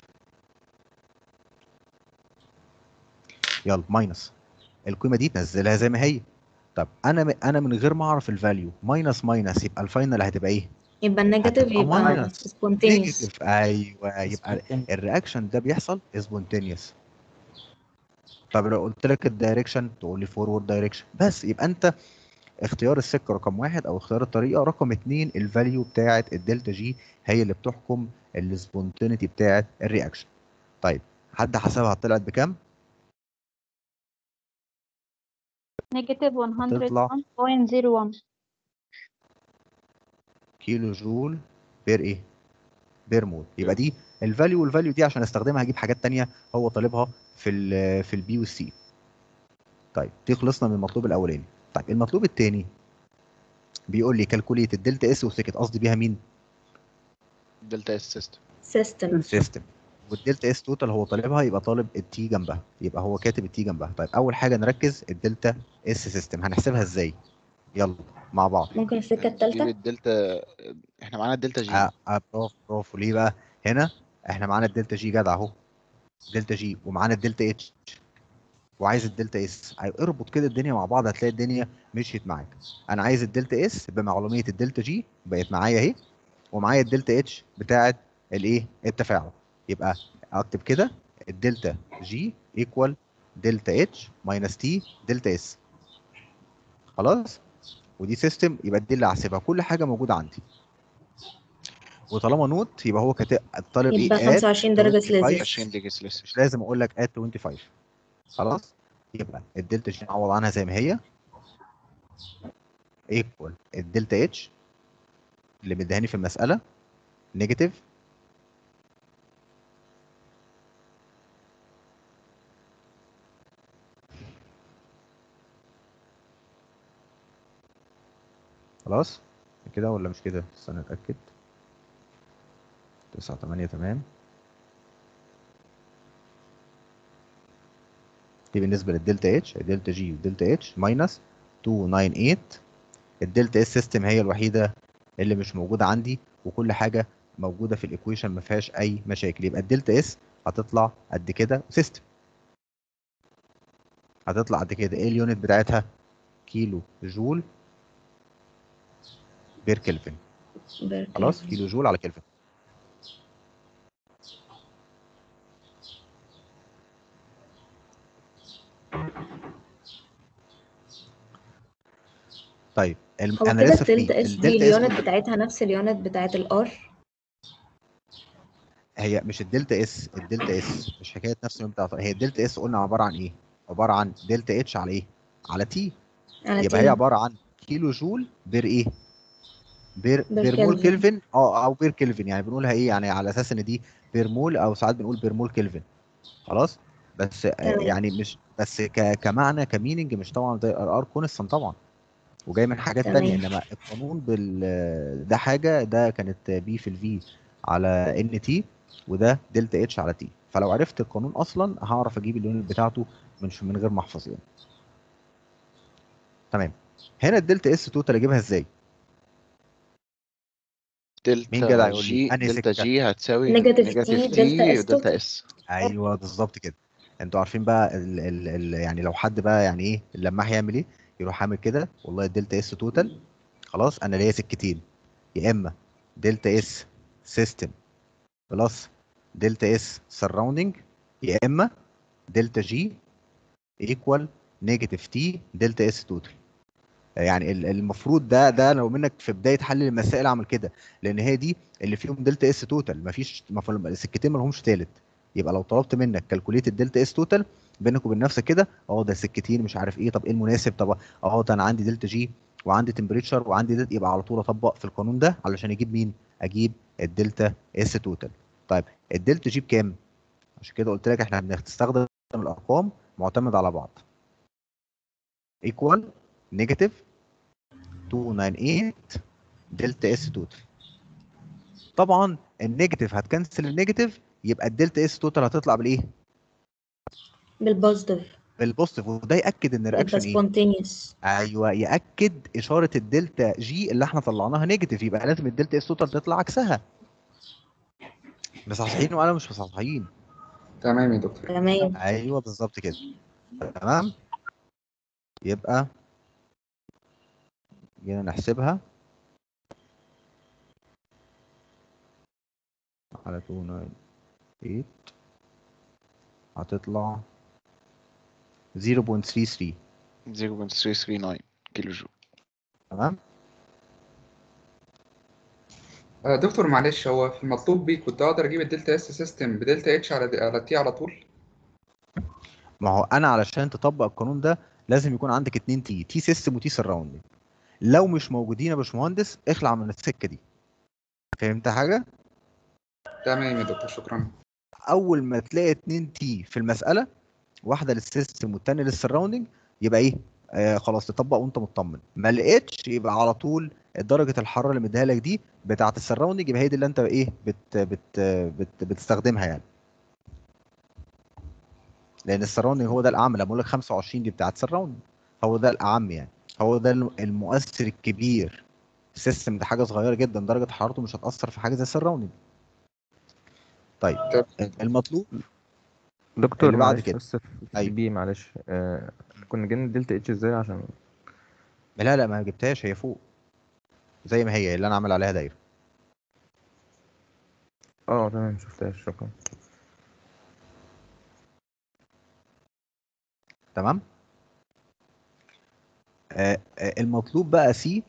يلا ماينس القيمه دي تنزلها زي ما هي طب انا م- انا من غير ما اعرف الفاليو ماينس ماينس يبقى الفاينل هتبقى ايه يبقى النيجاتيف هتبقى يبقى minus. spontaneous نيجاتيف ايوه يبقى Spontaneous. الرياكشن ده بيحصل سبونتينيوس طب لو قلت لك الدايركشن تقول لي فورورد دايركشن بس يبقى انت اختيار السكه رقم واحد او اختيار الطريقه رقم اتنين الفاليو بتاعه الدلتا جي هي اللي بتحكم السبونتينيتي بتاعه الرياكشن طيب حد حسبها طلعت بكام؟ نيجاتيف تطلع 101.01 كيلو جول بير ايه؟ بير مول يبقى دي الفاليو والفاليو دي عشان استخدمها هجيب حاجات تانية هو طالبها في ال في البي والسي طيب دي خلصنا من المطلوب الاولاني طيب المطلوب الثاني بيقول لي كالكوليت الدلتا اس وسكت قصدي بيها مين؟ دلتا اس سيستم system سيستم والدلتا اس توتال هو طالبها يبقى طالب التي جنبها يبقى هو كاتب التي جنبها طيب اول حاجه نركز الدلتا اس سيستم هنحسبها ازاي؟ يلا مع بعض ممكن السكة نجيب التالتة الدلتا احنا معانا الدلتا جي آه آه برافو برافو ليه بقى؟ هنا احنا معانا الدلتا جي جدع اهو دلتا جي ومعانا الدلتا اتش وعايز الدلتا اس اربط كده الدنيا مع بعض هتلاقي الدنيا مشيت معاك انا عايز الدلتا اس بمعلوميه الدلتا جي بقت معايا اهي ومعايا الدلتا اتش بتاعه الايه التفاعل يبقى اكتب كده الدلتا جي ايكوال دلتا اتش ماينس تي دلتا اس خلاص ودي سيستم يبقى دي اللي هحسبها كل حاجه موجوده عندي وطالما نوت يبقى هو كاتب الطالب ايه يبقى add 25 درجة 25 سلسيوس 20 ديجري سلسيوس مش لازم اقول لك اد 25 خلاص يبقى الدلتا جي نعوض عنها زي ما هي ايكوال الدلتا اتش اللي مديهاني في المساله نيجاتيف خلاص كده ولا مش كده استنى اتاكد 9 8 تمام دي بالنسبه للدلتا اتش الدلتا جي والدلتا اتش ماينس 298 الدلتا اس سيستم هي الوحيده اللي مش موجوده عندي وكل حاجه موجوده في الايكويشن ما فيهاش اي مشاكل يبقى الدلتا اس هتطلع قد كده سيستم هتطلع قد كده ايه اليونت بتاعتها كيلو جول بير كلفن خلاص كيلو جول على كلفن طيب الم... هو انا كده لسه في الدلتا اس دي الدلتا اس اليونت بتاعتها نفس اليونت بتاعت الار هي مش الدلتا اس الدلتا اس مش حكايه نفس اليوم بتاعتها هي الدلتا اس قلنا عباره عن ايه عباره عن دلتا اتش على ايه على تي على يبقى تي هي عباره عن كيلو جول بير ايه بير بير بير مول كلفن. كلفن اه او بير كلفن يعني بنقولها ايه يعني على اساس ان دي بير مول او ساعات بنقول بير مول كلفن خلاص بس آه، تمام. يعني مش بس ك كمعنى كميننج مش طبعا زي ار ار كونستنت طبعا وجاي من حاجات تانية تمام. انما القانون بال ده حاجه ده كانت بي في الفي على ان تي وده دلتا اتش على تي فلو عرفت القانون اصلا هعرف اجيب اليونت بتاعته من من غير ما احفظ يعني تمام هنا الدلتا اس توتال اجيبها ازاي مين دلتا جدع يقول لي جي انهي دلتا سكه جي هتساوي نيجاتيف نيجاتيف تي دلتا تي اس ودلتا توتال اس ايوه بالظبط كده انتوا عارفين بقى ال ال ال يعني لو حد بقى يعني ايه اللماح يعمل ايه يروح عامل كده والله الدلتا اس توتال خلاص انا ليا سكتين يا اما دلتا اس سيستم بلس دلتا اس سراوندنج يا اما دلتا جي ايكوال نيجاتيف تي دلتا اس توتال يعني ال- المفروض ده ده لو منك في بدايه حل المسائل اعمل كده لان هي دي اللي فيهم دلتا اس توتال مفيش مف- السكتين ما لهمش تالت يبقى لو طلبت منك كالكوليت الدلتا اس توتال بينك وبين نفسك كده اه ده سكتين مش عارف ايه طب ايه المناسب طب اه ده انا عندي دلتا جي وعندي تمبريتشر وعندي دلتا يبقى على طول اطبق في القانون ده علشان اجيب مين اجيب الدلتا اس توتال طيب الدلتا جي بكام عشان كده قلت لك احنا بنستخدم الارقام معتمد على بعض ايكوال نيجاتيف 298 دلتا اس توتال طبعا النيجاتيف هتكنسل النيجاتيف يبقى الدلتا اس توتال هتطلع بالايه بالبوزيتيف بالبوزيتيف وده ياكد ان الرياكشن يبقى ايه سبونتينيوس ايوه ياكد اشاره الدلتا جي اللي احنا طلعناها نيجاتيف يبقى لازم الدلتا اس توتال تطلع عكسها مصحصحين ولا مش مصحصحين تمام يا دكتور تمام ايوه بالظبط كده تمام يبقى جينا نحسبها على 298 هتطلع 0.33 0.339 كيلو جول تمام آه دكتور معلش هو في المطلوب بيه كنت اقدر اجيب الدلتا اس سيستم بدلتا اتش على على تي على طول ما هو انا علشان تطبق القانون ده لازم يكون عندك اتنين تي تي سيستم وتي سراوندنج لو مش موجودين يا باشمهندس اخلع من السكه دي فهمت حاجه تمام يا دكتور شكرا اول ما تلاقي اتنين تي في المساله واحده للسيستم والتانيه للسراوندنج يبقى ايه آه خلاص تطبق وانت مطمن ما لقيتش يبقى على طول درجه الحراره اللي مديها لك دي بتاعه السراوندنج يبقى هي دي اللي انت ايه بت بت بت بتستخدمها يعني لان السراوندنج هو ده الاعم لما اقول لك 25 دي بتاعه السراوندنج هو ده الاعم يعني هو ده الم- المؤثر الكبير السيستم ده حاجه صغيره جدا درجه حرارته مش هتاثر في حاجه زي السراوندنج طيب المطلوب دكتور اللي بعد معلش كده. بس في أيوة. بي معلش آه كنا جايين الدلتا اتش ازاي عشان لا لا ما جبتهاش هي فوق زي ما هي اللي انا عامل عليها دايره اه تمام شفتهاش شكرا تمام آه آه، المطلوب بقى سي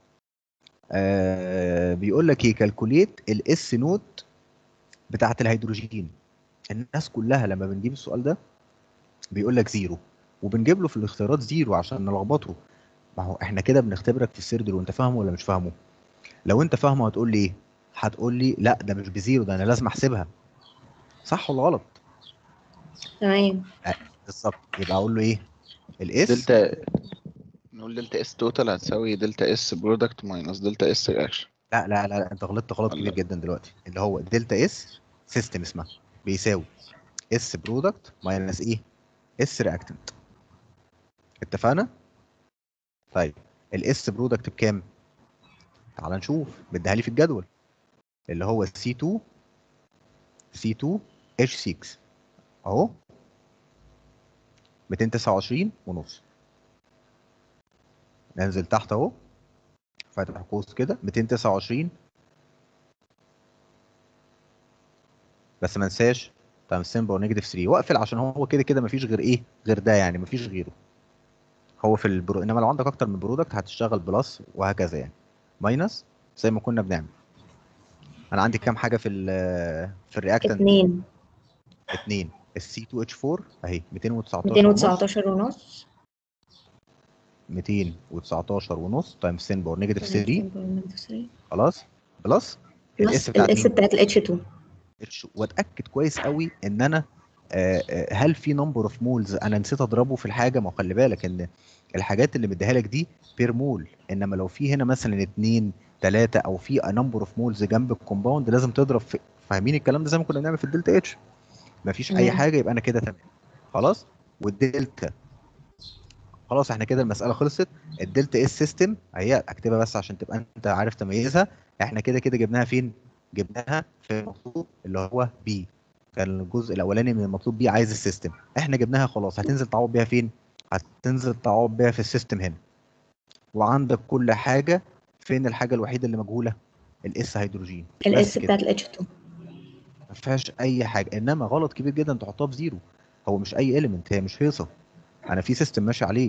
آه بيقول لك ايه كالكوليت الاس نوت بتاعه الهيدروجين الناس كلها لما بنجيب السؤال ده بيقول لك زيرو وبنجيب له في الاختيارات زيرو عشان نلخبطه ما هو احنا كده بنختبرك في السيردل وانت فاهمه ولا مش فاهمه لو انت فاهمه هتقول لي ايه هتقول لي لا ده مش بزيرو ده انا لازم احسبها صح ولا غلط تمام بالظبط يبقى اقول له ايه الاس دلتا نقول دلتا اس توتال هتساوي دلتا اس برودكت ماينس دلتا اس رياكشن لا لا لا, لا انت غلطت غلط كبير ولا- جدا دلوقتي اللي هو دلتا اس سيستم اسمها بيساوي اس برودكت ماينس ايه اس رياكتنت اتفقنا طيب الاس برودكت بكام تعال نشوف مديها لي في الجدول اللي هو سي 2 سي 2 اتش 6 اهو 229 ونص ننزل تحت اهو فاتح قوس كده 229 بس ما انساش تايم سين باور نيجاتيف 3 واقفل عشان هو كده كده مفيش غير ايه غير ده يعني مفيش غيره هو في البرو انما لو عندك اكتر من برودكت هتشتغل بلس وهكذا يعني ماينس زي ما كنا بنعمل انا عندي كام حاجه في ال في الرياكتنت اتنين اتنين السي 2 اتش 4 اهي 219 ميتين ونص وتسعتاشر ونص 219 ونص تايمز 10 باور نيجاتيف 3 3 خلاص بلس بلس الاس بتاعت الاس مين؟ بتاعت الاتش 2 اتش واتاكد كويس قوي ان انا آه، آه، هل في نمبر اوف مولز انا نسيت اضربه في الحاجه ما هو خلي بالك ان الحاجات اللي مديها لك دي بير مول انما لو في هنا مثلا اتنين تلاته او في نمبر اوف مولز جنب الكومباوند لازم تضرب في فاهمين الكلام ده زي ما كنا بنعمل في الدلتا اتش مفيش اي تمام. حاجه يبقى انا كده تمام خلاص والدلتا خلاص احنا كده المساله خلصت الدلتا اس سيستم اهي اكتبها بس عشان تبقى انت عارف تميزها احنا كده كده جبناها فين جبناها في المطلوب اللي هو بي كان الجزء الاولاني من المطلوب بي عايز السيستم احنا جبناها خلاص هتنزل تعوض بيها فين هتنزل تعوض بيها في السيستم هنا وعندك كل حاجه فين الحاجه الوحيده اللي مجهوله الاس هيدروجين بس الاس كده. بتاعت الاتش 2 ما فيهاش اي حاجه انما غلط كبير جدا تحطها بزيرو هو مش اي اليمنت هي مش هيصه انا في سيستم ماشي عليه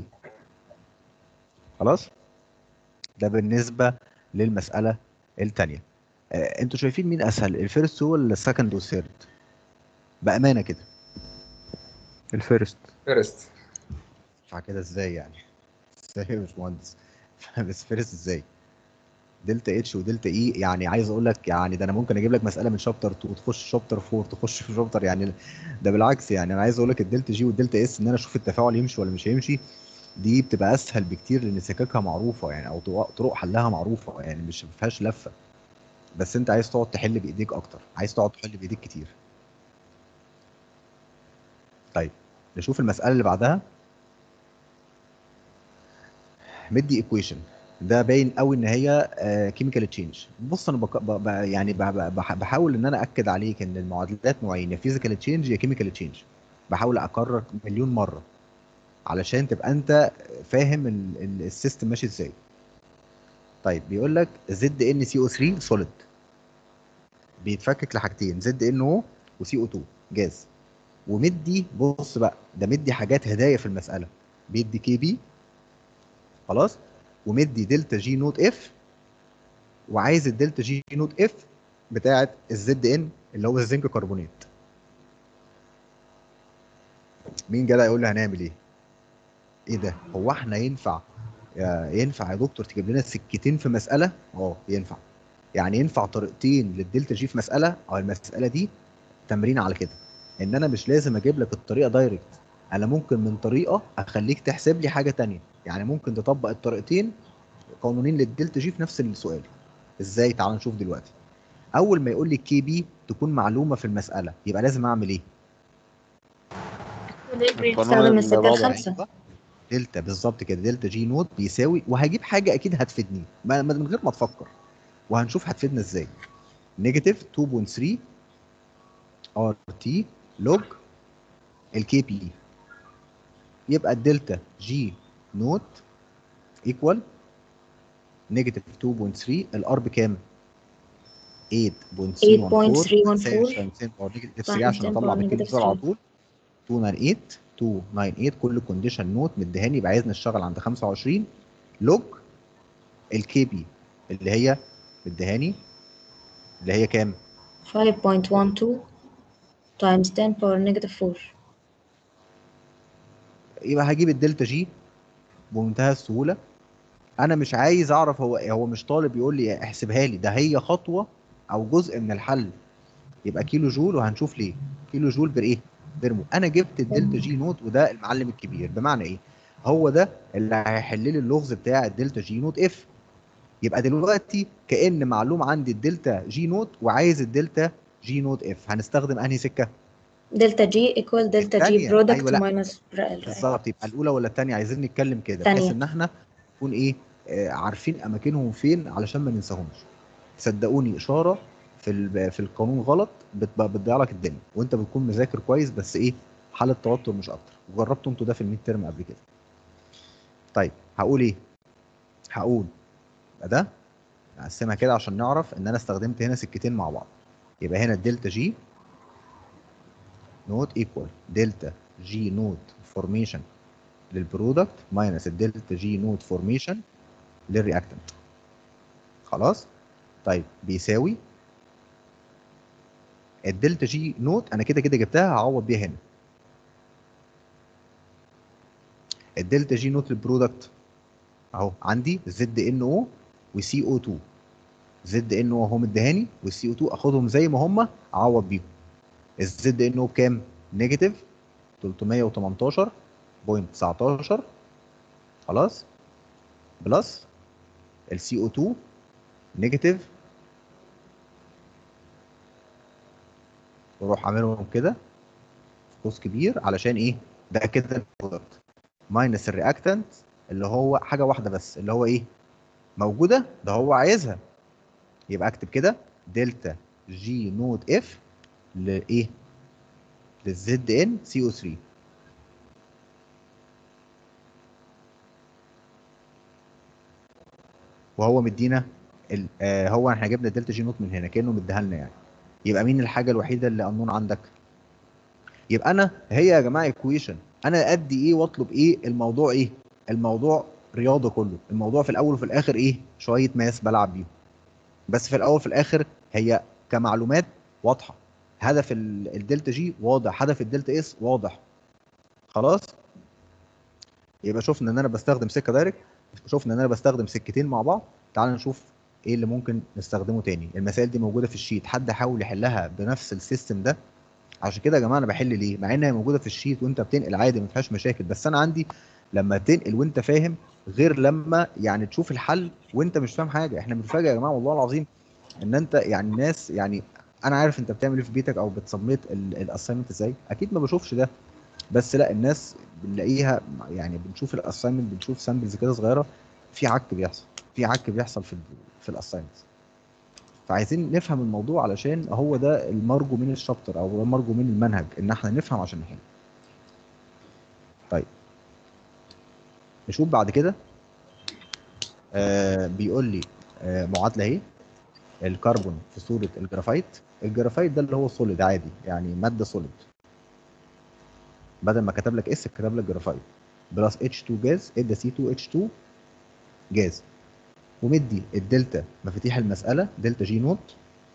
خلاص ده بالنسبه للمساله الثانيه آه انتوا شايفين مين اسهل الفيرست ولا السكند والثيرد بامانه كده الفيرست فيرست ينفع كده ازاي يعني ازاي يا باشمهندس بس فيرست ازاي دلتا اتش ودلتا اي يعني عايز اقول لك يعني ده انا ممكن اجيب لك مساله من شابتر 2 تخش شابتر 4 تخش في شابتر يعني ده بالعكس يعني انا عايز اقول لك الدلتا جي والدلتا اس ان انا اشوف التفاعل يمشي ولا مش هيمشي دي بتبقى اسهل بكتير لان سكاكها معروفه يعني او طرق- طرق حلها معروفه يعني مش ما فيهاش لفه بس انت عايز تقعد تحل بايديك اكتر عايز تقعد تحل بايديك كتير طيب نشوف المساله اللي بعدها مدي ايكويشن ده باين قوي ان هي كيميكال تشينج بص انا بك... ب... ب... يعني ب... ب... بح- بحاول ان انا اكد عليك ان المعادلات نوعين يا فيزيكال تشينج يا كيميكال تشينج بحاول اكرر مليون مره علشان تبقى انت فاهم ال... ال... السيستم ماشي ازاي طيب بيقول لك زد ان سي او 3 سوليد بيتفكك لحاجتين زد ان او وسي او 2 جاز ومدي بص بقى ده مدي حاجات هدايا في المساله بيدي كي بي خلاص ومدي دلتا جي نوت اف وعايز الدلتا جي نوت اف بتاعه الزد ان اللي هو الزنك كربونات مين جدع يقول لي هنعمل ايه ايه ده هو احنا ينفع يا- ينفع يا دكتور تجيب لنا سكتين في مساله اه ينفع يعني ينفع طريقتين للدلتا جي في مساله او المساله دي تمرين على كده ان انا مش لازم اجيب لك الطريقه دايركت انا ممكن من طريقه اخليك تحسب لي حاجه تانية يعني ممكن تطبق الطريقتين قانونين للدلتا جي في نفس السؤال ازاي تعال نشوف دلوقتي اول ما يقول لي كي بي تكون معلومه في المساله يبقى لازم اعمل ايه استخدم الستة الخمسة دلتا بالظبط كده دلتا جي نوت بيساوي وهجيب حاجه اكيد هتفيدني ما- ما- من غير ما تفكر وهنشوف هتفيدنا ازاي نيجاتيف 2.3 ار تي لوج الكي بي يبقى الدلتا جي نوت ايكوال نيجاتيف 2.3 الار بكام؟ 8.314 8.314 نيجاتيف 3 عشان times 10 اطلع power بالكلمه negative بسرعه على 3. طول 298 298 كل كونديشن نوت مديهاني يبقى عايز نشتغل عند 25 لوج الكي بي اللي هي مديهاني اللي هي كام؟ 5.12 times 10 power negative 4 يبقى هجيب الدلتا جي بمنتهى السهوله انا مش عايز اعرف هو هو مش طالب يقول لي احسبها لي ده هي خطوه او جزء من الحل يبقى كيلو جول وهنشوف ليه كيلو جول بايه برمو انا جبت الدلتا جي نوت وده المعلم الكبير بمعنى ايه هو ده اللي هيحل لي اللغز بتاع الدلتا جي نوت اف يبقى دلوقتي كان معلوم عندي الدلتا جي نوت وعايز الدلتا جي نوت اف هنستخدم انهي سكه دلتا جي equal دلتا جي التانية. برودكت أيوة، لا. ماينس بالظبط يبقى الاولى ولا الثانيه عايزين نتكلم كده تانية. بحيث ان احنا نكون ايه آه عارفين اماكنهم فين علشان ما ننساهمش صدقوني اشاره في ال- في القانون غلط بت- بتضيع لك الدنيا وانت بتكون مذاكر كويس بس ايه حاله توتر مش اكتر وجربتوا انتوا ده في الميد ترم قبل كده طيب هقول ايه هقول يبقى ده نقسمها كده عشان نعرف ان انا استخدمت هنا سكتين مع بعض يبقى هنا الدلتا جي نوت ايكوال دلتا جي نوت فورميشن للبرودكت ماينس الدلتا جي نوت فورميشن للرياكتنت خلاص طيب بيساوي الدلتا جي نوت انا كده كده جبتها هعوض بيها هنا الدلتا جي نوت للبرودكت اهو عندي زد ان او وسي او 2 زد ان او اهو مديهاني والسي او 2 اخدهم زي ما هم اعوض بيهم الزد ان او بكام؟ نيجاتيف 318.19 خلاص بلس السي او 2 نيجاتيف واروح عاملهم كده في قوس كبير علشان ايه؟ ده كده البرودكت ماينس الرياكتنت اللي هو حاجه واحده بس اللي هو ايه؟ موجوده ده هو عايزها يبقى اكتب كده دلتا جي نوت اف لايه؟ للزد ان سي او 3 وهو مدينا ال- آه هو احنا جبنا الدلتا جي نوت من هنا كانه مديها لنا يعني يبقى مين الحاجه الوحيده اللي قانون عندك يبقى انا هي يا جماعه ايكويشن انا ادي ايه واطلب ايه الموضوع ايه الموضوع رياضه كله الموضوع في الاول وفي الاخر ايه شويه ماس بلعب بيهم بس في الاول وفي الاخر هي كمعلومات واضحه هدف ال- الدلتا جي واضح هدف الدلتا اس واضح خلاص يبقى شفنا ان انا بستخدم سكه دايركت شفنا ان انا بستخدم سكتين مع بعض تعال نشوف ايه اللي ممكن نستخدمه تاني المسائل دي موجوده في الشيت حد حاول يحلها بنفس السيستم ده عشان كده يا جماعه انا بحل ليه مع انها موجوده في الشيت وانت بتنقل عادي ما فيهاش مشاكل بس انا عندي لما تنقل وانت فاهم غير لما يعني تشوف الحل وانت مش فاهم حاجه احنا بنتفاجئ يا جماعه والله العظيم ان انت يعني الناس يعني انا عارف انت بتعمل ايه في بيتك او بتسميت الاساينمنت ازاي اكيد ما بشوفش ده بس لا الناس بنلاقيها يعني بنشوف الاساينمنت بنشوف سامبلز كده صغيره في عك بيحصل في عك بيحصل في ال في الاساينمنت فعايزين نفهم الموضوع علشان هو ده المرجو من الشابتر او المرجو من المنهج ان احنا نفهم عشان نحل طيب نشوف بعد كده آه بيقول لي آه معادله اهي الكربون في صوره الجرافايت الجرافايت ده اللي هو سوليد عادي يعني ماده سوليد بدل ما كتب لك اس كتب لك جرافايت بلس H2 جاز ادى C2H2 جاز ومدي الدلتا مفاتيح المساله دلتا جي نوت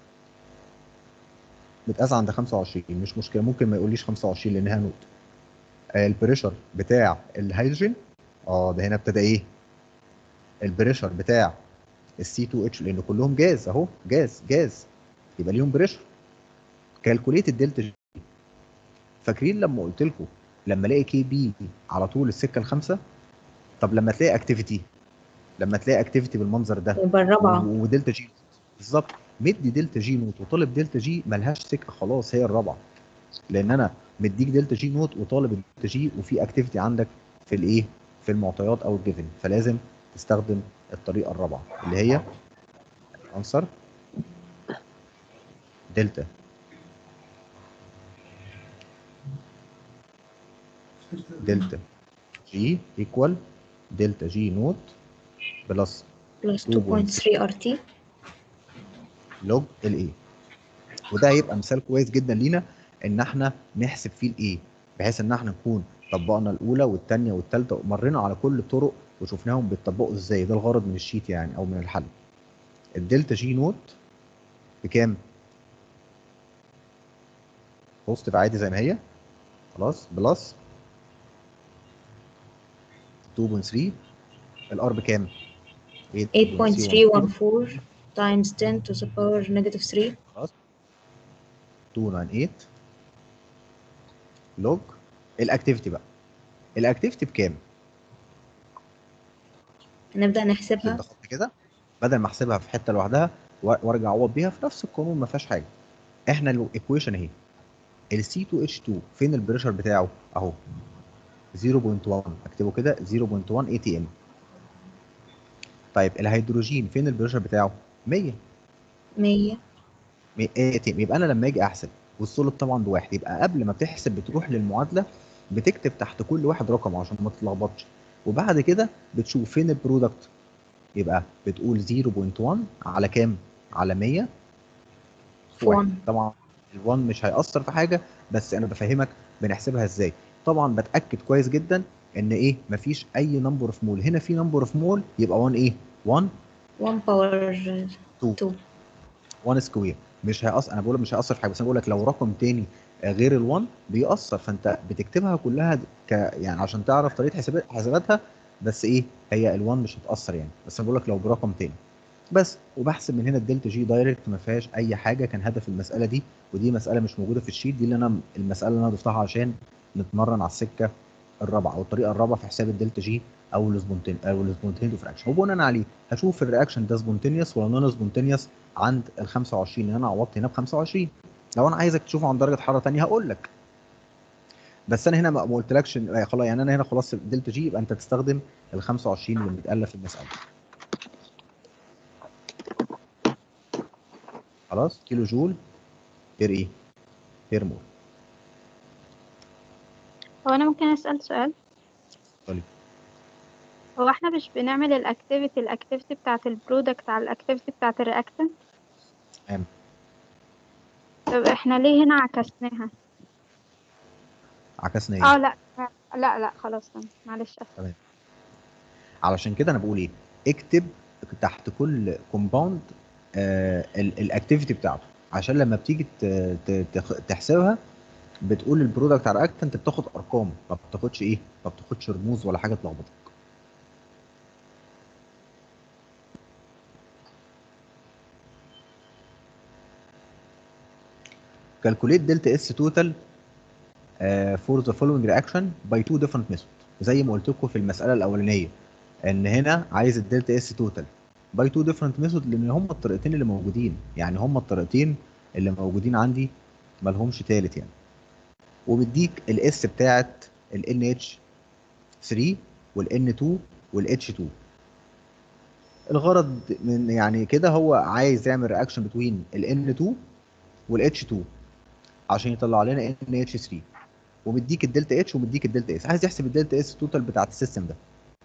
متقاس عند 25 مش مشكله ممكن ما يقوليش 25 لانها نوت آه، البريشر بتاع الهيدروجين اه ده هنا ابتدى ايه البريشر بتاع السي 2 اتش لان كلهم جاز اهو جاز جاز يبقى ليهم بريشر كالكوليت الدلتا جي فاكرين لما قلت لكم لما الاقي كي بي على طول السكه الخامسه طب لما تلاقي اكتيفيتي لما تلاقي اكتيفيتي بالمنظر ده يبقى الرابعة. و- ودلتا جي بالظبط مدي دلتا جي نوت وطالب دلتا جي ملهاش سكه خلاص هي الرابعه لان انا مديك دلتا جي نوت وطالب الدلتا جي وفي اكتيفيتي عندك في الايه في المعطيات او الجيفن فلازم تستخدم الطريقه الرابعه اللي هي انسر دلتا دلتا جي ايكوال دلتا جي نوت بلس بلس 2.3 ار تي لوج الاي وده هيبقى مثال كويس جدا لينا ان احنا نحسب فيه الايه بحيث ان احنا نكون طبقنا الاولى والثانيه والثالثه ومرينا على كل الطرق وشفناهم بيطبقوا ازاي ده الغرض من الشيت يعني او من الحل الدلتا جي نوت بكام بوزيتيف عادي زي ما هي خلاص بلس 2.3 الار بكام 8.314 times 10 to the power negative 3 خلاص 298 لوج الاكتيفيتي بقى الاكتيفيتي بكام؟ هنبدأ نحسبها ده خط كده بدل ما احسبها في حته لوحدها و- وارجع اعوض بيها في نفس القانون ما فيهاش حاجه احنا الايكويشن اهي ال C2H2 فين البريشر بتاعه اهو 0.1 اكتبه كده 0.1 ATM طيب الهيدروجين فين البريشر بتاعه 100 100 ATM يبقى انا لما اجي احسب والسوليد طبعا بواحد يبقى قبل ما بتحسب بتروح للمعادله بتكتب تحت كل واحد رقم عشان ما تتلخبطش وبعد كده بتشوف فين البرودكت يبقى بتقول 0.1 على كام؟ على 100 في في واحد. one. طبعا ال1 مش هيأثر في حاجه بس انا بفهمك بنحسبها ازاي طبعا بتأكد كويس جدا ان ايه مفيش اي نمبر اوف مول هنا في نمبر اوف مول يبقى 1 ايه 1 1 باور 2 2 1 سكوير مش هيأثر انا بقول مش هيأثر في حاجه بس انا بقول لك لو رقم تاني آه، غير ال1 بيأثر فانت بتكتبها كلها ك يعني عشان تعرف طريقه حسابات حساباتها بس ايه هي ال1 مش هتأثر يعني بس انا بقول لك لو برقم تاني بس وبحسب من هنا الدلتا جي دايركت ما فيهاش اي حاجه كان هدف المساله دي ودي مساله مش موجوده في الشيت دي اللي انا المساله اللي انا ضفتها عشان نتمرن على السكه الرابعه او الطريقه الرابعه في حساب الدلتا جي او السبونتين او السبونتين فراكشن وبناء عليه هشوف الرياكشن ده سبونتينيوس ولا نون سبونتينيوس عند ال 25 لان انا عوضت هنا ب 25 لو انا عايزك تشوفه عند درجه حراره ثانيه هقول لك بس انا هنا ما ما قلتلكش إن- آه، خلاص يعني انا هنا خلاص الدلتا جي يبقى انت تستخدم ال 25 اللي متألف في المساله خلاص كيلو جول بير ايه بير مول هو انا ممكن اسال سؤال طيب. هو احنا مش بنعمل الاكتيفيتي الاكتيفيتي بتاعه البرودكت على الاكتيفيتي بتاعه الرياكتنت تمام. طب احنا ليه هنا عكسناها عكسنا اه ايه لا لا لا خلاص تمام معلش اسف علشان كده انا بقول ايه اكتب تحت كل كومباوند الاكتيفيتي بتاعته عشان لما بتيجي ت- ت- تخ- تحسبها بتقول البرودكت على اكت انت بتاخد ارقام ما بتاخدش ايه ما بتاخدش رموز ولا حاجه تلخبطك calculate delta S total uh, for the following reaction by two different methods زي ما قلت لكم في المساله الاولانيه ان هنا عايز الدلتا اس توتال باي تو ديفرنت ميثود لان هم الطريقتين اللي موجودين يعني هم الطريقتين اللي موجودين عندي ما لهمش تالت يعني وبيديك الاس بتاعت ال اتش 3 والان 2 والاتش 2 الغرض من يعني كده هو عايز يعمل رياكشن بتوين الان 2 والاتش 2 عشان يطلع لنا ان اتش 3 ومديك الدلتا اتش ومديك الدلتا اس عايز يحسب الدلتا اس توتال بتاعت السيستم ده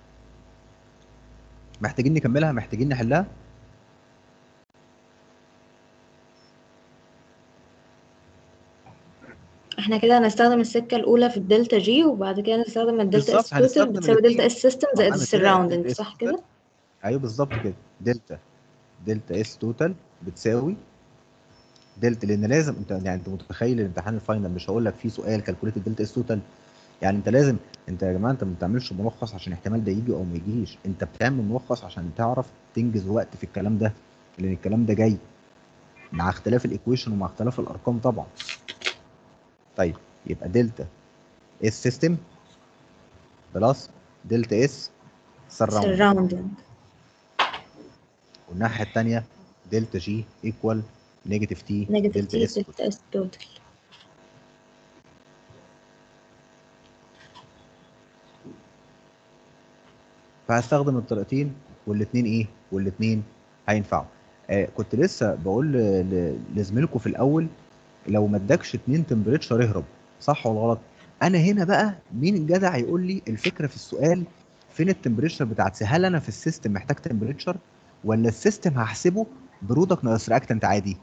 محتاجين نكملها محتاجين نحلها احنا كده هنستخدم السكة الأولى في الدلتا جي وبعد كده نستخدم الدلتا بالظبط، اس توتال هنستخدم بتساوي الاتنين. دلتا اس سيستم زائد أنا كده السراوندنج دلتا صح S كده؟ ايوه بالظبط كده دلتا دلتا اس توتال بتساوي دلتا لان لازم انت يعني انت متخيل الامتحان الفاينل مش هقول لك فيه سؤال كالكوليت الدلتا اس توتال يعني انت لازم انت يا جماعه انت ما بتعملش ملخص عشان احتمال ده يجي او ما يجيش انت بتعمل ملخص عشان تعرف تنجز وقت في الكلام ده لان الكلام ده جاي مع اختلاف الايكويشن ومع اختلاف الارقام طبعا طيب يبقى دلتا اس سيستم بلس دلتا اس سراوند سراوندنج والناحيه الثانيه دلتا جي ايكوال نيجاتيف تي نيجاتيف تي دلتا اس دلتا اس توتال فهستخدم الطريقتين والاثنين ايه والاثنين هينفعوا آه كنت لسه بقول ل- ل- لزميلكم في الاول لو ما ادكش اتنين تمبريتشر اهرب صح ولا غلط انا هنا بقى مين الجدع يقول لي الفكره في السؤال فين التمبريتشر بتاعت هل انا في السيستم محتاج تمبريتشر ولا السيستم هحسبه برودكت ناقص رياكتنت عادي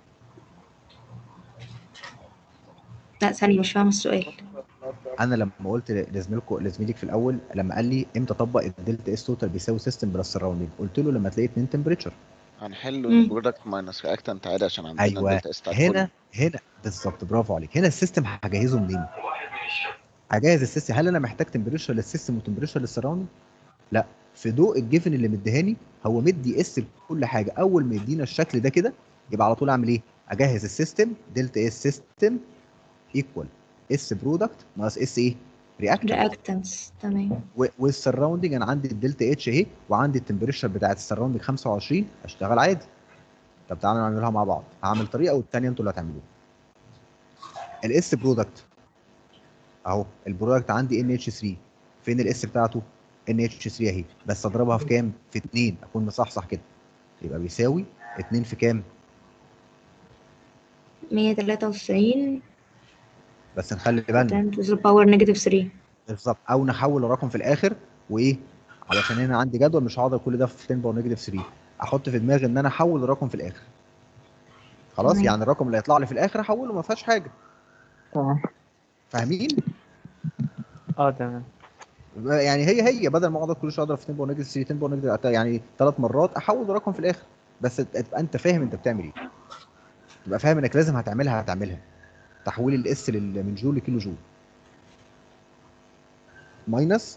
لا ثانية مش فاهمة السؤال انا لما قلت لزميلكم لزميلك في الاول لما قال لي امتى اطبق الدلتا اس توتال بيساوي سيستم بلس سراوندنج قلت له لما تلاقي اتنين تمبريتشر هنحل مم. البرودكت ماينس رياكتنت عادي عشان عندنا ايوه الدلتا اس بتاعت هنا هنا بالظبط برافو عليك هنا السيستم هجهزه منين؟ هجهز السيستم هل انا محتاج تمبريتشر للسيستم وتمبريتشر للسراوندنج؟ لا في ضوء الجيفن اللي مديهاني هو مدي اس لكل حاجه اول ما يدينا الشكل ده كده يبقى على طول اعمل ايه؟ اجهز السيستم دلتا اس سيستم ايكوال اس برودكت ناقص اس ايه؟ رياكتنت رياكتنس تمام والسراوندنج انا عندي الدلتا اتش اهي وعندي التمبريتشر بتاعت السراوندنج 25 اشتغل عادي طب تعالى نعملها مع بعض هعمل طريقه والثانيه انتوا اللي هتعملوها الاس برودكت اهو البرودكت عندي ان اتش 3 فين الاس بتاعته ان اتش 3 اهي بس اضربها في كام في 2 اكون مصحصح كده يبقى بيساوي 2 في كام 193 بس نخلي بالنا 10 to the power negative 3 بالظبط او نحول الرقم في الاخر وايه علشان هنا عندي جدول مش هقعد كل ده في 10 باور نيجاتيف 3 احط في دماغي ان انا احول الرقم في الاخر خلاص تمام. يعني الرقم اللي هيطلع لي في الاخر احوله ما فيهاش حاجه تمام فاهمين اه تمام يعني هي هي بدل ما اقعد كل شويه اضرب في 10 باور نيجاتيف 3 10 باور نيجاتيف يعني ثلاث مرات احول رقم في الاخر بس تبقى انت فاهم انت بتعمل ايه تبقى فاهم انك لازم هتعملها هتعملها تحويل الاس من جول لكيلو جول ماينس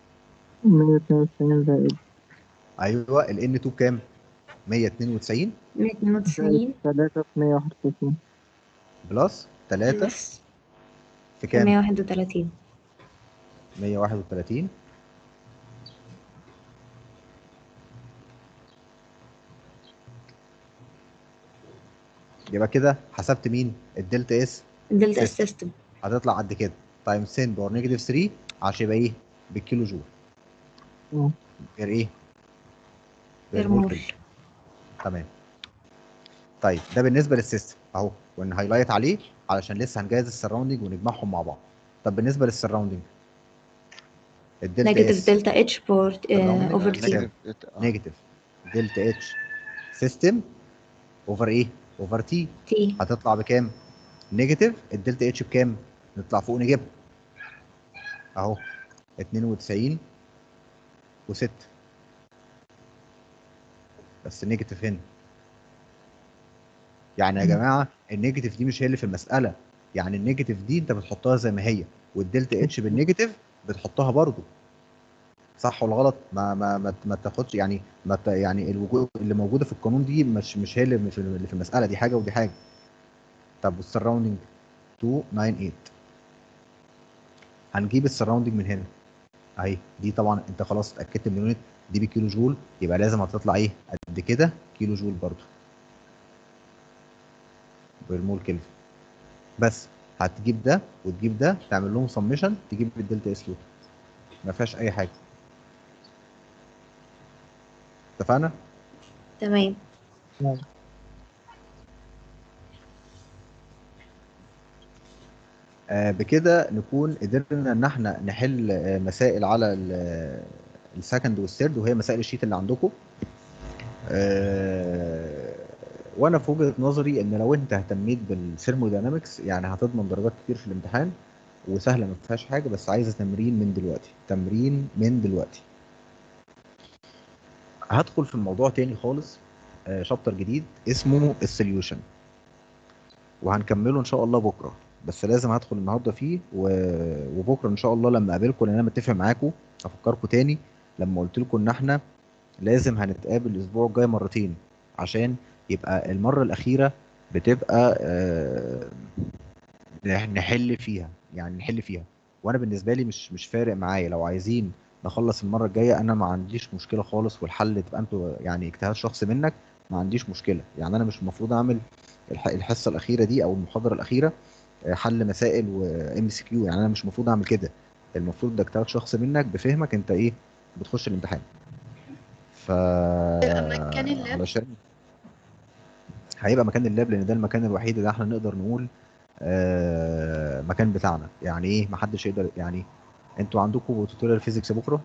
192 زائد ايوه ال ان 2 بكام 192 192 3 في 131 بلس 3 بلس في كام 131 131 يبقى كده حسبت مين الدلتا اس الدلتا سيستم. سيستم هتطلع قد كده تايمز 10 باور نيجاتيف 3 عشان يبقى ايه بالكيلو جول مم. غير ايه غير بالمول مول. كيلو. تمام طيب ده بالنسبه للسيستم اهو ونهايلايت عليه علشان لسه هنجهز السراوندنج ونجمعهم مع بعض طب بالنسبه للسراوندنج الدلتا نيجاتيف اس دلتا اتش بور surrounding اوفر negative. تي نيجاتيف دلتا اتش سيستم اوفر ايه اوفر تي تي هتطلع بكام نيجاتيف الدلتا اتش بكام نطلع فوق نجيبها اهو 92 و6 بس النيجاتيف هنا يعني يا جماعه النيجاتيف دي مش هي اللي في المساله يعني النيجاتيف دي انت بتحطها زي ما هي والدلتا اتش بالنيجاتيف بتحطها برضو صح ولا غلط ما ما ما, ما تاخدش يعني ما ت- يعني الوجود اللي موجوده في القانون دي مش مش هي اللي في اللي في المساله دي حاجه ودي حاجه طب والسراوندنج 298 هنجيب السراوندنج من هنا اهي دي طبعا انت خلاص اتاكدت من اليونت دي بكيلو جول يبقى لازم هتطلع ايه قد كده كيلو جول برضو بالمول كلفن بس هتجيب ده وتجيب ده تعمل لهم سمشن تجيب الدلتا اس لوت ما فيهاش اي حاجه اتفقنا تمام آه، بكده نكون قدرنا ان احنا نحل آه، مسائل على السكند والثيرد وهي مسائل الشيت اللي عندكم آه، وانا في وجهه نظري ان لو انت اهتميت بالثيرموداينامكس يعني هتضمن درجات كتير في الامتحان وسهله ما فيهاش حاجه بس عايزه تمرين من دلوقتي تمرين من دلوقتي هدخل في الموضوع تاني خالص شابتر جديد اسمه السوليوشن وهنكمله ان شاء الله بكره بس لازم هدخل النهارده فيه و... وبكره ان شاء الله لما اقابلكم لان انا متفق معاكم افكركم تاني لما قلت لكم ان احنا لازم هنتقابل الاسبوع الجاي مرتين عشان يبقى المره الاخيره بتبقى آه، نح- نحل فيها يعني نحل فيها وانا بالنسبه لي مش مش فارق معايا لو عايزين نخلص المره الجايه انا ما عنديش مشكله خالص والحل تبقى انتوا يعني اجتهاد شخصي منك ما عنديش مشكله يعني انا مش المفروض اعمل الح- الحصه الاخيره دي او المحاضره الاخيره آه، حل مسائل وام سي كيو يعني انا مش المفروض اعمل كده المفروض ده اجتهاد شخصي منك بفهمك انت ايه بتخش الامتحان ف مكان اللاب؟ علشان هيبقى مكان اللاب لان ده المكان الوحيد اللي احنا نقدر نقول آه مكان بتاعنا يعني ايه محدش يقدر يعني انتوا عندكم توتوريال فيزيكس بكره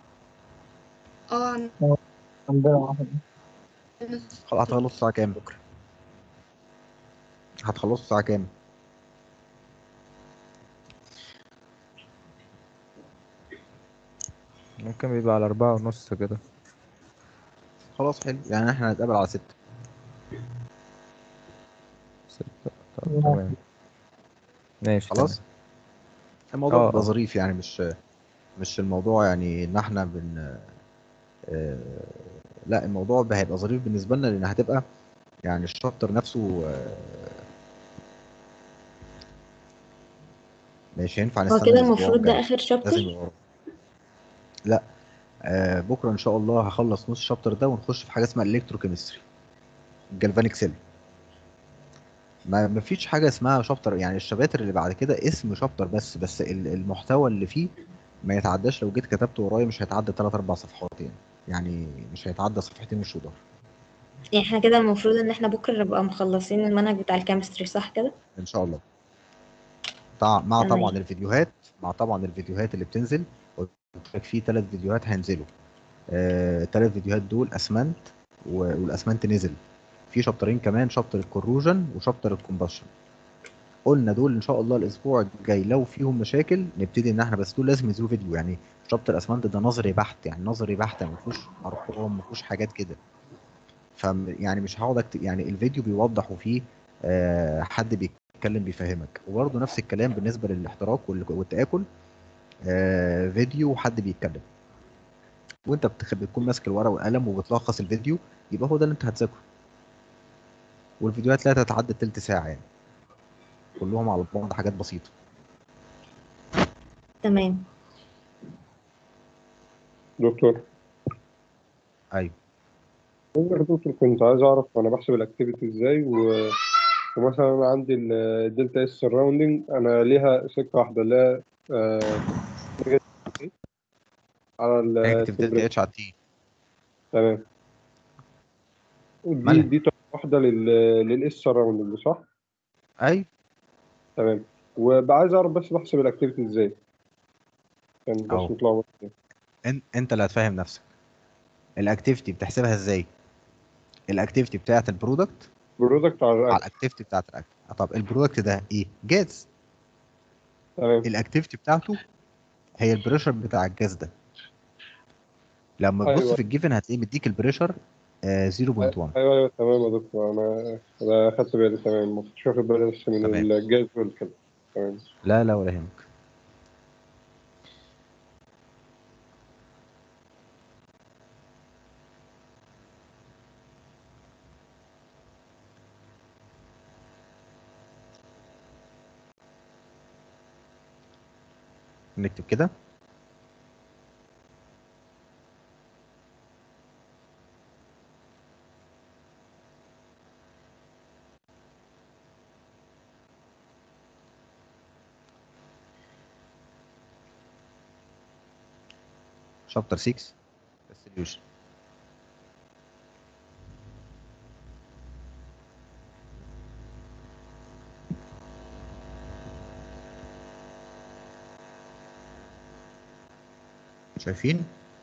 اه عندنا واحد خلاص هتخلصوا الساعه كام بكره هتخلصوا الساعه كام ممكن بيبقى على أربعة ونص كده خلاص حلو يعني احنا هنتقابل على 6 ستة طب تمام ماشي خلاص تمام. الموضوع اه بيبقى اه ظريف يعني مش مش الموضوع يعني ان احنا بن آه، لا الموضوع بقى هيبقى ظريف بالنسبه لنا لان هتبقى يعني الشابتر نفسه آه، مش هينفع هو نستنى كده الاسبوع المفروض ده الجاي آخر شابتر لازم يبقى ورا. لا آه بكره ان شاء الله هخلص نص الشابتر ده ونخش في حاجه اسمها الكتروكيمستري الجلفانيك سيل ما ما فيش حاجه اسمها شابتر يعني الشباتر اللي بعد كده اسم شابتر بس بس ال- المحتوى اللي فيه ما يتعداش لو جيت كتبته ورايا مش هيتعدى 3 4 صفحات يعني يعني مش هيتعدى صفحتين وش وظهر يعني احنا كده المفروض ان احنا بكرة نبقى مخلصين المنهج بتاع الكيمستري صح كده؟ ان شاء الله طبعا مع تمام. طبعا الفيديوهات مع طبعا الفيديوهات اللي بتنزل قلت لك في ثلاث فيديوهات هينزلوا الثلاث فيديوهات دول اسمنت و- والاسمنت نزل في شابترين كمان شابتر الكروجن وشابتر الكومبشن قلنا دول ان شاء الله الاسبوع الجاي لو فيهم مشاكل نبتدي ان احنا بس دول لازم ينزلوا فيديو يعني شابتر الاسمنت ده نظري بحت يعني نظري بحت ما فيهوش ارقام ما فيهوش حاجات كده ف يعني مش هقعد أكتب يعني الفيديو بيوضح وفيه آه، حد بيتكلم بيفهمك وبرضه نفس الكلام بالنسبه للاحتراق وال- والتاكل آه، فيديو وحد بيتكلم وانت بتخ... بتكون ماسك الورقه والقلم وبتلخص الفيديو يبقى هو ده اللي انت هتذاكره والفيديوهات لا تتعدى تلت ساعه يعني كلهم على بعض حاجات بسيطه تمام دكتور ايوه بقول لك يا دكتور كنت عايز اعرف انا بحسب الاكتيفيتي ازاي و... ومثلا انا عندي الدلتا اس سراوندنج انا ليها سكه واحده لا آه... negative على ال اكتب دلتا اتش على التي تمام دي مالها؟ دي طريقة واحده لل للاس سراوندنج صح؟ ايوه تمام وبقى عايز اعرف بس بحسب الاكتيفيتي ازاي كان بس أهو. متلخبط ان... انت اللي هتفهم نفسك الاكتيفيتي بتحسبها ازاي الاكتيفيتي بتاعت البرودكت برودكت على على الاكل الاكتيفيتي بتاعت الاكل طب البرودكت ده ايه جاز تمام الاكتيفيتي بتاعته هي البريشر بتاع الجاز ده لما تبص أيوة. في الجيفن هتلاقيه مديك البريشر آه 0.1 ايوه ايوه تمام يا دكتور انا انا خدت بالي تمام ما كنتش واخد بالي بس من تمام. الجاز والكده تمام لا لا ولا يهمك نكتب كده شابتر 6 solution شايفين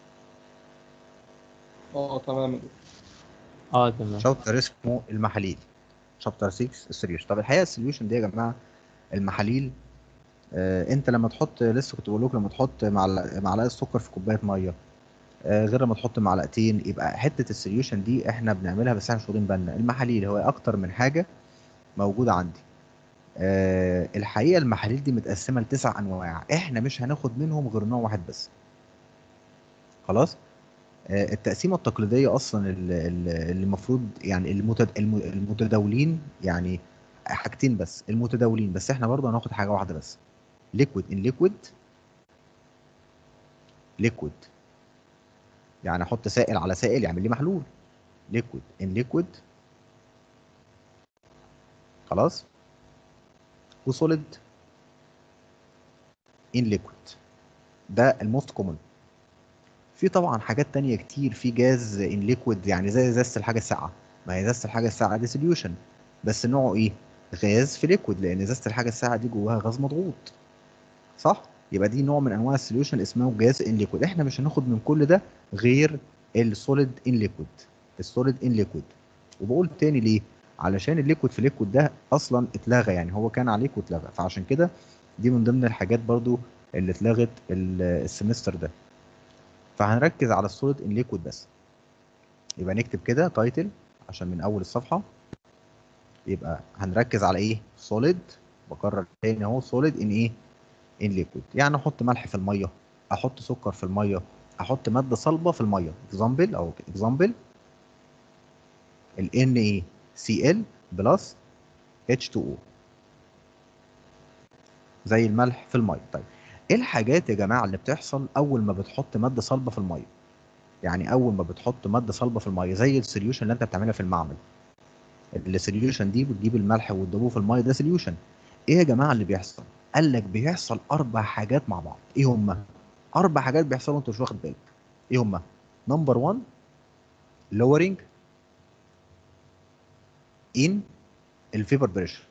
اه تمام اه تمام شابتر اسمه المحاليل شابتر 6 السوليوشن طب الحقيقه السوليوشن دي يا جماعه المحاليل آه انت لما تحط لسه كنت بقول لكم لما تحط معلقه معلقه سكر في كوبايه ميه آه غير لما تحط معلقتين يبقى حته السوليوشن دي احنا بنعملها بس احنا مش واخدين بالنا المحاليل هو اكتر من حاجه موجوده عندي آه الحقيقه المحاليل دي متقسمه لتسع انواع احنا مش هناخد منهم غير نوع واحد بس خلاص آه، التقسيمه التقليديه اصلا ال- ال- اللي المفروض يعني المتد- الم- المتداولين يعني حاجتين بس المتداولين بس احنا برضه هناخد حاجه واحده بس ليكويد ان ليكويد ليكويد يعني احط سائل على سائل يعمل لي محلول ليكويد ان ليكويد خلاص وسوليد ان ليكويد ده الموست كومن في طبعا حاجات تانية كتير في جاز ان ليكويد يعني زي ازازه الحاجه الساقعه ما هي ازازه الحاجه الساقعه دي سوليوشن بس نوعه ايه غاز في ليكويد لان ازازه الحاجه الساقعه دي جواها غاز مضغوط صح يبقى دي نوع من انواع السوليوشن اسمه جاز ان ليكويد احنا مش هناخد من كل ده غير السوليد ان ليكويد السوليد ان ليكويد وبقول تاني ليه علشان الليكويد في ليكويد ده اصلا اتلغى يعني هو كان عليك واتلغى فعشان كده دي من ضمن الحاجات برضو اللي اتلغت ال- السمستر ده فهنركز على السوليد ان ليكويد بس يبقى نكتب كده تايتل عشان من اول الصفحه يبقى هنركز على ايه سوليد بكرر تاني اهو سوليد ان ايه ان ليكويد يعني احط ملح في الميه احط سكر في الميه احط ماده صلبه في الميه اكزامبل او اكزامبل ال Na Cl بلس H2O زي الملح في الميه طيب ايه الحاجات يا جماعه اللي بتحصل اول ما بتحط ماده صلبه في الميه يعني اول ما بتحط ماده صلبه في الميه زي السوليوشن اللي انت بتعملها في المعمل السوليوشن دي بتجيب الملح وتضربه في الميه ده سوليوشن ايه يا جماعه اللي بيحصل قال لك بيحصل اربع حاجات مع بعض ايه هما اربع حاجات بيحصلوا انت مش واخد بالك ايه هما نمبر 1 lowering in الفيبر بريشر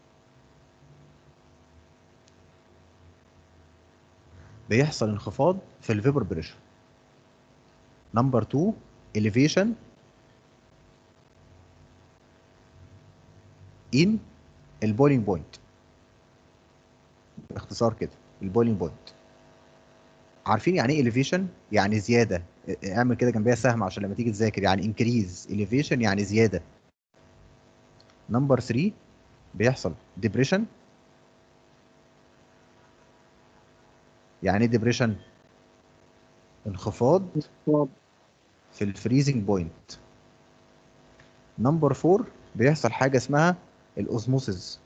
بيحصل انخفاض في الفيبر بريشر نمبر 2 elevation in البويلينج بوينت باختصار كده البويلنج بوينت عارفين يعني ايه elevation يعني زياده اعمل كده جنبيها سهم عشان لما تيجي تذاكر يعني increase elevation يعني زياده نمبر 3 بيحصل depression يعني ايه depression انخفاض في الفريزنج بوينت نمبر 4 بيحصل حاجه اسمها الاوزموسيس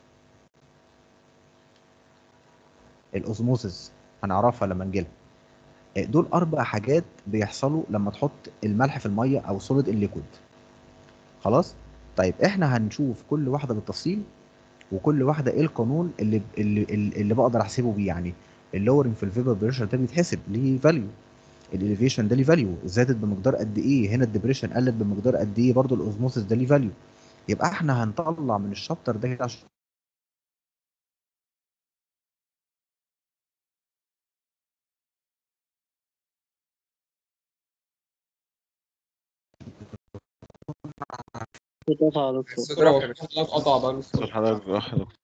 الاوزموسيس هنعرفها لما نجيلها دول اربع حاجات بيحصلوا لما تحط الملح في الميه او سوليد ان ليكويد خلاص طيب احنا هنشوف كل واحده بالتفصيل وكل واحده ايه القانون اللي اللي اللي بقدر احسبه بيه يعني اللورنج في الفيبر بريشر ده بيتحسب ليه فاليو الاليفيشن ده ليه فاليو زادت بمقدار قد ايه هنا الدبريشن قلت بمقدار قد ايه برضو الاوزموسيس ده ليه فاليو يبقى احنا هنطلع من الشابتر ده كده عشان قطع يا دكتور الصوت راح يا باشا. قطع بقى صوت حضرتك راح يا دكتور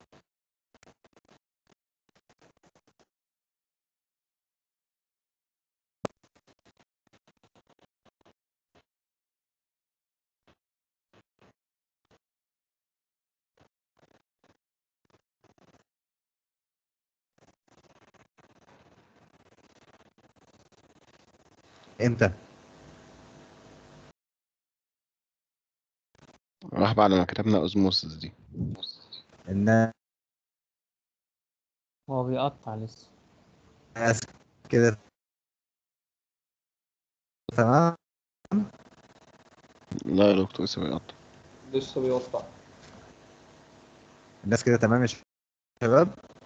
امتى راح بعد ما كتبنا اوزموسيس دي الناس هو بيقطع لسه كده تمام لا يا دكتور لسه بيقطع لسه بيقطع الناس كده تمام يا شباب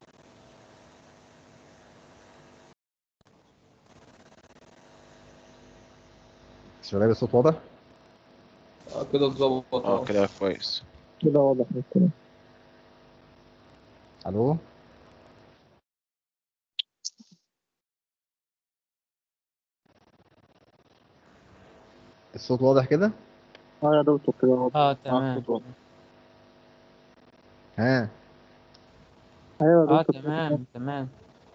شباب الصوت واضح آه، كده اتظبط اه كده كويس كده واضح كده الو الصوت واضح كده اه يا دكتور كده واضح اه تمام الصوت واضح. ها ايوه يا اه دكتور تمام تمام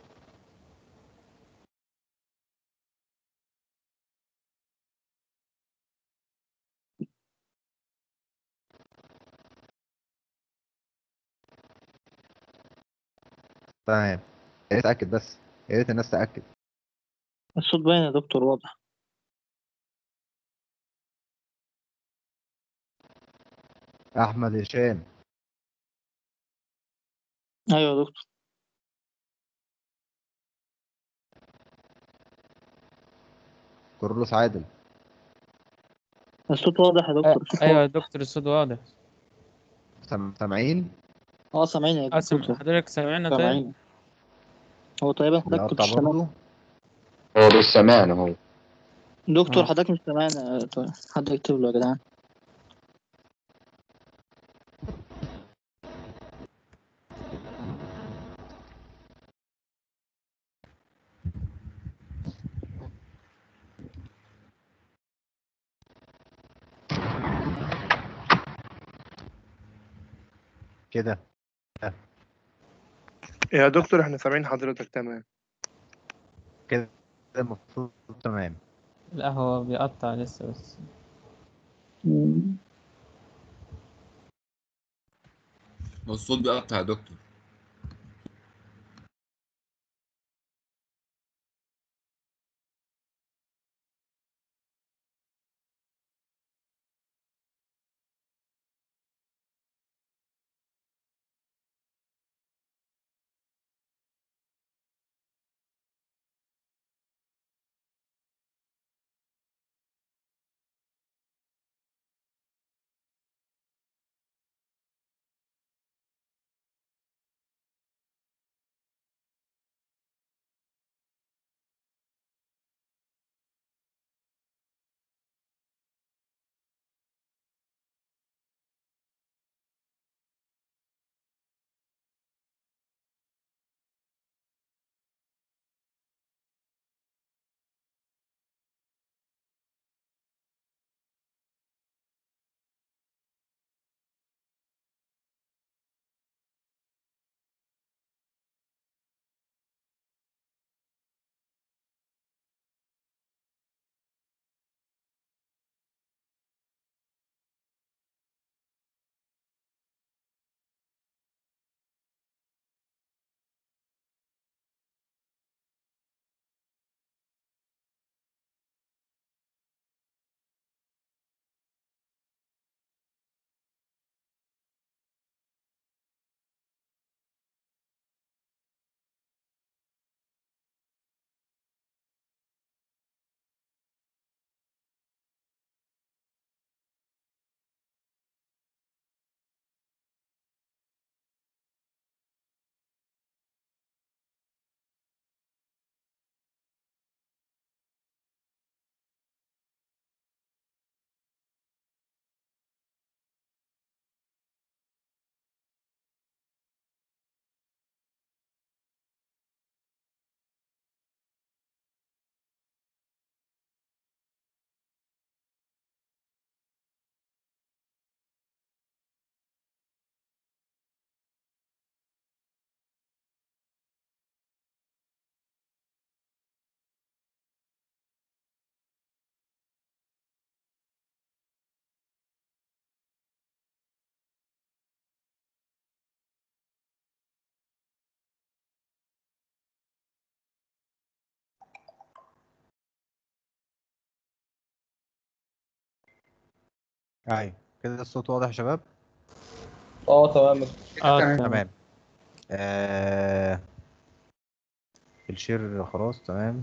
تمام يا ريت اتاكد بس يا ريت الناس تاكد الصوت باين يا دكتور واضح احمد هشام ايوه يا دكتور كورلوس عادل الصوت واضح يا دكتور الصوت ايوه يا واضح. دكتور الصوت واضح سام- سامعين اه سامعين يا اه سم... دكتور حضرتك سامعنا طيب سامعين هو تقريبا حضرتك كنت بيقطع سامع برضه هو مش سامعنا هو دكتور آه. حضرتك مش سامعنا آه، طيب حد يكتب له يا جدعان كده يا دكتور احنا سامعين حضرتك تمام كده المفروض تمام لا هو بيقطع لسه بس هو الصوت بيقطع يا دكتور ايوه كده الصوت واضح يا شباب اه تمام اه تمام. تمام تمام آه... الشير خلاص تمام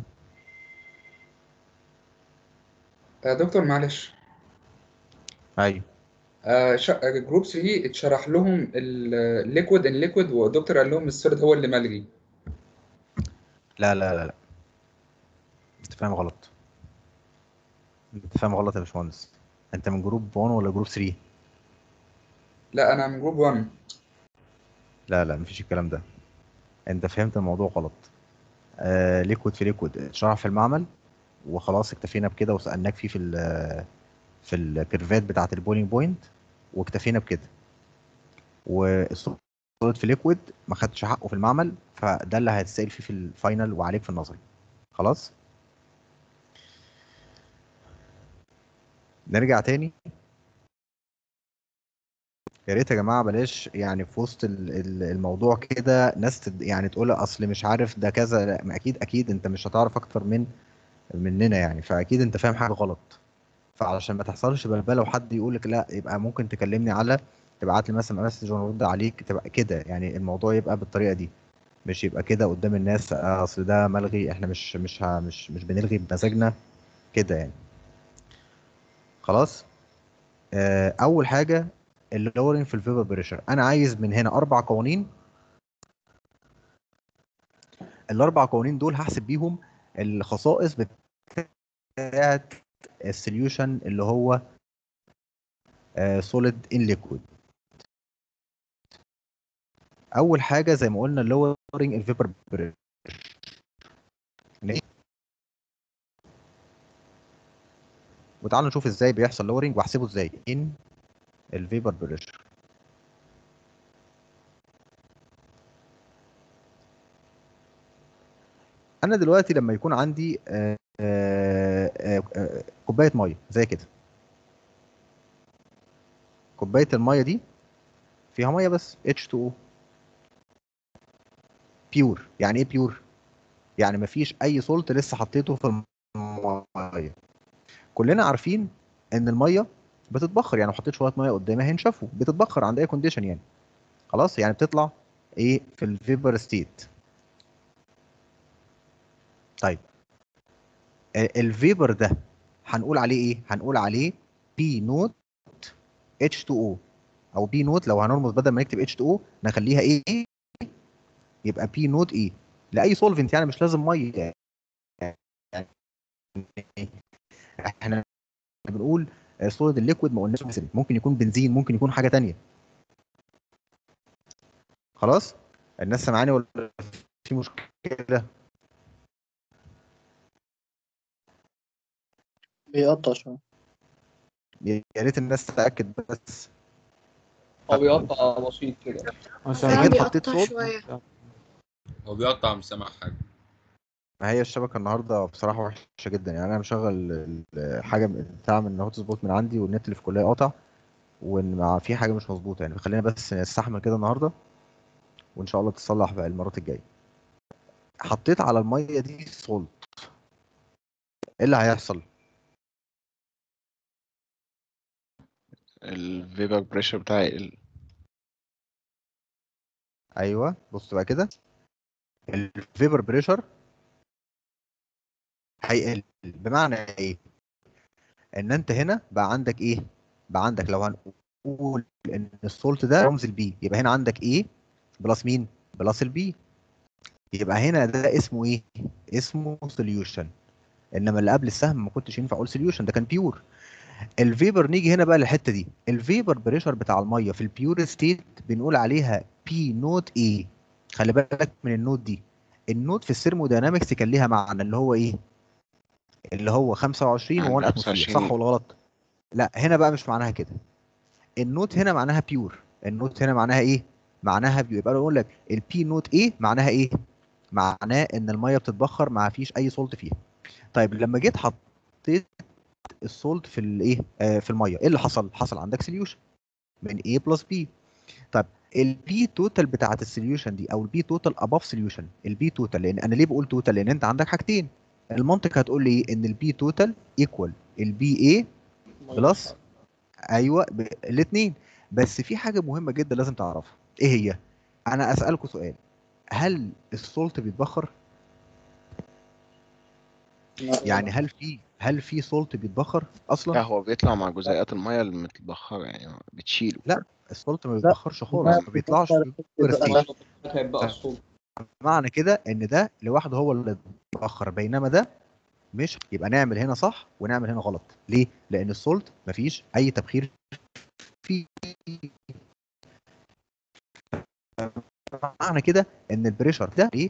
آه، دكتور معلش ايوه آه، شا- جروب 3 اتشرح لهم الليكويد ان ليكويد والدكتور قال لهم السوليد هو اللي ملغي لا لا لا لا انت فاهم غلط انت فاهم غلط يا باشمهندس انت من جروب 1 ولا جروب 3 لا انا من جروب 1 لا لا مفيش الكلام ده انت فهمت الموضوع غلط آه ليكويد في ليكويد اتشرح في المعمل وخلاص اكتفينا بكده وسألناك فيه في ال في الكيرفات بتاعه البولينج بوينت واكتفينا بكده والسوليد في ليكويد ما خدش حقه في المعمل فده اللي هتسأل فيه في الفاينل وعليك في النظري خلاص نرجع تاني يا ريت يا جماعه بلاش يعني في وسط ال- ال- الموضوع كده ناس تد- يعني تقول اصل مش عارف ده كذا لا ما اكيد اكيد انت مش هتعرف اكتر من مننا يعني فاكيد انت فاهم حاجه غلط فعلشان ما تحصلش بلبله وحد يقول لك لا يبقى ممكن تكلمني على تبعت لي مثلا مسج وانا ارد عليك تبقى كده يعني الموضوع يبقى بالطريقه دي مش يبقى كده قدام الناس آه، اصل ده ملغي احنا مش مش ه- مش مش بنلغي بمزاجنا كده يعني خلاص آه، اول حاجه اللورين في الفيبر بريشر انا عايز من هنا اربع قوانين الاربع قوانين دول هحسب بيهم الخصائص بتاعه السوليوشن اللي هو سوليد ان ليكويد اول حاجه زي ما قلنا lowering الفيبر بريشر وتعالوا نشوف ازاي بيحصل lowering واحسبه ازاي ان الفيبر بريشر انا دلوقتي لما يكون عندي آه، آه، آه، آه، كوبايه ميه زي كده كوبايه الميه دي فيها ميه بس H2O بيور يعني ايه بيور يعني مفيش اي سولت لسه حطيته في الميه كلنا عارفين ان الميه بتتبخر يعني لو حطيت شويه ميه قدامها هينشفوا بتتبخر عند اي كونديشن يعني خلاص يعني بتطلع ايه في الفيبر ستيت طيب ال- الفيبر ده هنقول عليه ايه هنقول عليه بي نوت H2O او بي نوت لو هنرمز بدل ما نكتب H2O نخليها ايه يبقى بي نوت ايه لاي سولفنت يعني مش لازم ميه يعني احنا بنقول سوليد الليكويد ما قلناش مثلا ممكن يكون بنزين ممكن يكون حاجه تانية خلاص الناس سامعاني ولا في مشكله بيقطع شوية يا ريت الناس تتاكد بس هو بيقطع بسيط كده أنا جيت حطيت صوت هو بيقطع مش سامع حاجه ما هي الشبكه النهارده بصراحه وحشه جدا يعني انا مشغل ال- حاجه من- بتاع من هوت سبوت من عندي والنت اللي في الكليه قاطع وان مع في حاجه مش مظبوطه يعني فخلينا بس نستحمل كده النهارده وان شاء الله تتصلح بقى المرات الجايه حطيت على الميه دي سولت ايه اللي هيحصل الفيبر بريشر بتاعي يقل ايوه بص بقى كده الفيبر بريشر هيقل بمعنى ايه ان انت هنا بقى عندك ايه بقى عندك لو هنقول ان السولت ده رمز البي يبقى هنا عندك ايه بلس مين بلس البي يبقى هنا ده اسمه ايه اسمه سوليوشن انما اللي قبل السهم ما كنتش ينفع اقول سوليوشن ده كان بيور الفيبر نيجي هنا بقى للحته دي الفيبر بريشر بتاع الميه في البيور ستيت بنقول عليها بي نوت اي خلي بالك من النوت دي النوت في الثيرموداينامكس كان ليها معنى اللي هو ايه اللي هو 25 و1 اتموسفير 25. صح ولا غلط لا هنا بقى مش معناها كده النوت هنا معناها بيور النوت هنا معناها ايه معناها بيور يبقى بقول لك البي نوت ايه معناها ايه معناه ان الميه بتتبخر ما فيش اي سولت فيها طيب لما جيت حطيت السولت في الايه آه في الميه ايه اللي حصل حصل عندك سوليوشن من A بلس B طب البي توتال بتاعت السوليوشن دي او البي توتال اباف سوليوشن البي توتال لان انا ليه بقول توتال لان انت عندك حاجتين المنطق هتقول لي ايه ان البي توتال ايكوال البي اي بلس ايوه ب... الاثنين بس في حاجه مهمه جدا لازم تعرفها ايه هي انا اسالكم سؤال هل السولت بيتبخر يعني هل في هل في سولت بيتبخر لا اصلا هو بيطلع مع جزيئات المية المتبخرة يعني بتشيله لا السولت ما بيتبخرش خالص ما بيطلعش في البيور ستيج هيبقى صوت معنى كده ان ده لوحده هو اللي اتبخر بينما ده مش يبقى نعمل هنا صح ونعمل هنا غلط ليه لان السولت مفيش اي تبخير فيه معنى كده ان البريشر ده ايه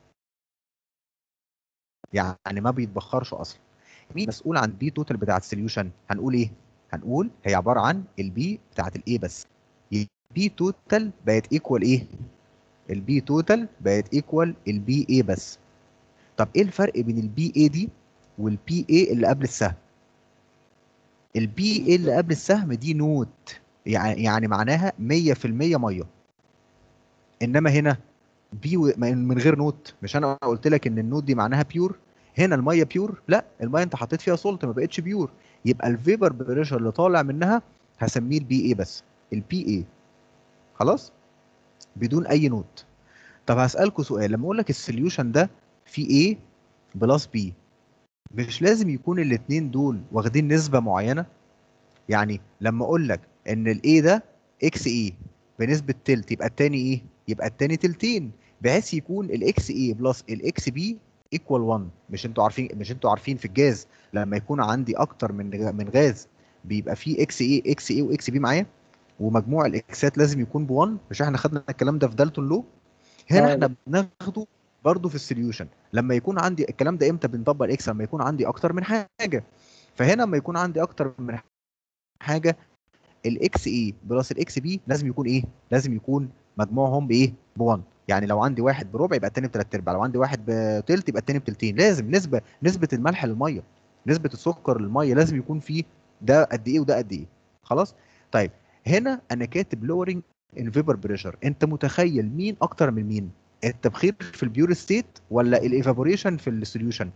يعني ما بيتبخرش اصلا مين مسؤول عن البي توتال بتاع السوليوشن هنقول ايه هنقول هي عباره عن البي بتاعت الايه بس البي توتال بقت ايكوال ايه البي توتال بقت ايكوال البي اي بس طب ايه الفرق بين البي اي دي والبي اي اللي قبل السهم البي اي اللي قبل السهم دي نوت يعني يعني معناها 100% ميه انما هنا بي و... من غير نوت مش انا قلت لك ان النوت دي معناها بيور هنا الميه بيور لا الميه انت حطيت فيها سولت ما بقتش بيور يبقى الفيبر بريشر اللي طالع منها هسميه البي اي بس البي اي خلاص بدون اي نوت طب هسالكوا سؤال لما اقول لك السوليوشن ده فيه A بلس B مش لازم يكون الاثنين دول واخدين نسبه معينه يعني لما اقول لك ان الاي ده اكس اي بنسبه تلت يبقى الثاني ايه يبقى الثاني تلتين بحيث يكون الاكس اي بلس الاكس بي ايكوال 1 مش انتوا عارفين مش انتوا عارفين في الجاز لما يكون عندي اكتر من غ- من غاز بيبقى فيه اكس اي اكس اي واكس بي معايا ومجموع الاكسات لازم يكون ب 1 مش احنا خدنا الكلام ده في دالتون لو هنا آه. احنا بناخده برضه في السوليوشن لما يكون عندي الكلام ده امتى بنطبق الاكس لما يكون عندي اكتر من حاجه فهنا لما يكون عندي اكتر من حاجه الاكس اي بلس الاكس بي لازم يكون ايه لازم يكون مجموعهم بايه ب 1 يعني لو عندي واحد بربع يبقى التاني بتلات ارباع لو عندي واحد بتلت يبقى التاني بتلتين لازم نسبه نسبه الملح للميه نسبه السكر للميه لازم يكون فيه ده قد ايه وده قد ايه خلاص طيب هنا انا كاتب لورنج ان فيبر بريشر انت متخيل مين اكتر من مين التبخير في البيور ستيت ولا الايفابوريشن في السوليوشن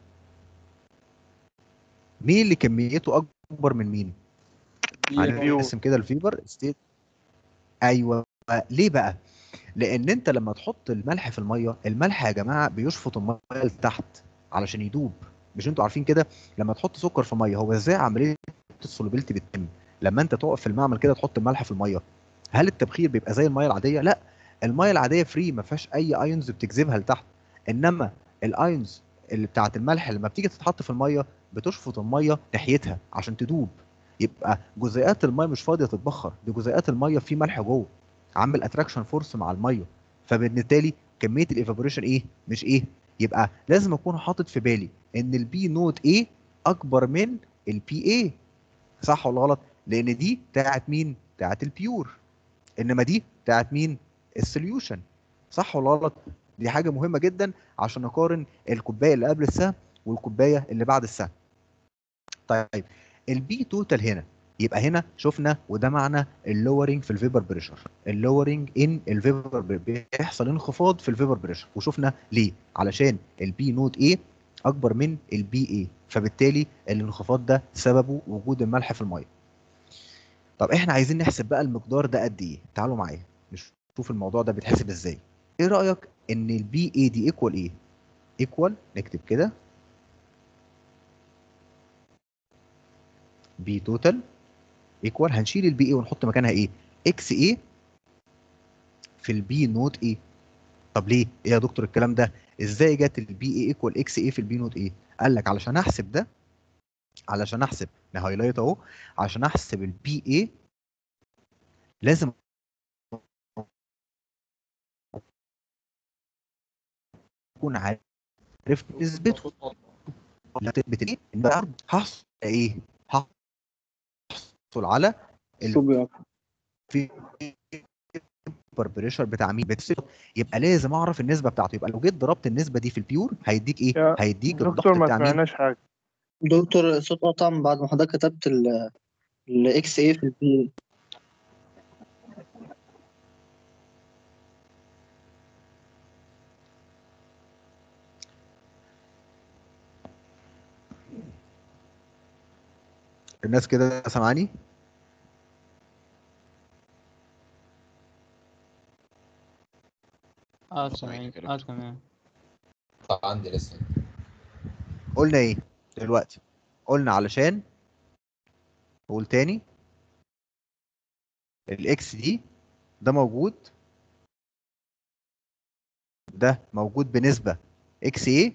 مين اللي كميته اكبر من مين هنقسم كده الفيبر ستيت ايوه ليه بقى لان انت لما تحط الملح في الميه الملح يا جماعه بيشفط الميه لتحت علشان يدوب مش انتوا عارفين كده لما تحط سكر في ميه هو ازاي عمليه السولوبيلتي بتتم لما انت تقف في المعمل كده تحط الملح في الميه هل التبخير بيبقى زي الميه العاديه لا الميه العاديه فري ما فيهاش اي ايونز بتجذبها لتحت انما الايونز اللي بتاعت الملح لما بتيجي تتحط في الميه بتشفط الميه ناحيتها عشان تدوب يبقى جزيئات الميه مش فاضيه تتبخر دي جزيئات الميه في ملح جوه عامل اتراكشن فورس مع الميه فبالتالي كميه الايفابوريشن ايه مش ايه يبقى لازم اكون حاطط في بالي ان البي نوت ايه اكبر من البي اي صح ولا غلط لان دي بتاعت مين بتاعت البيور انما دي بتاعت مين السوليوشن صح ولا غلط دي حاجه مهمه جدا عشان نقارن الكوبايه اللي قبل السهم والكوبايه اللي بعد السهم طيب البي توتال هنا يبقى هنا شفنا وده معنى اللورنج في الفيبر بريشر اللورنج ان الفيبر بيحصل انخفاض في الفيبر بريشر وشفنا ليه علشان البي نوت ايه اكبر من البي اي فبالتالي الانخفاض ده سببه وجود الملح في الميه طب احنا عايزين نحسب بقى المقدار ده قد ايه تعالوا معايا نشوف الموضوع ده بيتحسب ازاي ايه رايك ان البي اي دي ايكوال ايه ايكوال نكتب كده بي توتال ايكوال هنشيل البي اي ونحط مكانها ايه اكس اي في البي نوت اي طب ليه ايه يا دكتور الكلام ده ازاي جت البي اي ايكوال اكس اي في البي نوت اي قال لك علشان احسب ده علشان احسب نهايلايت اهو عشان احسب البي اي لازم اكون عارف نسبته نسبه الايه العرض هحصل ايه هحصل على ال في بريشر بتاع مين بتصير يبقى لازم اعرف النسبه بتاعته يبقى لو جيت ضربت النسبه دي في البيور هيديك ايه هيديك الضغط دكتور ما بتاع مين سمعناش حاجة دكتور الصوت قطع من بعد ما حضرتك كتبت الاكس اي في البي الناس كده سامعاني اه تمام اه تمام عندي لسه قلنا ايه دلوقتي قلنا علشان قول تاني الاكس دي ده موجود ده موجود بنسبة اكس ايه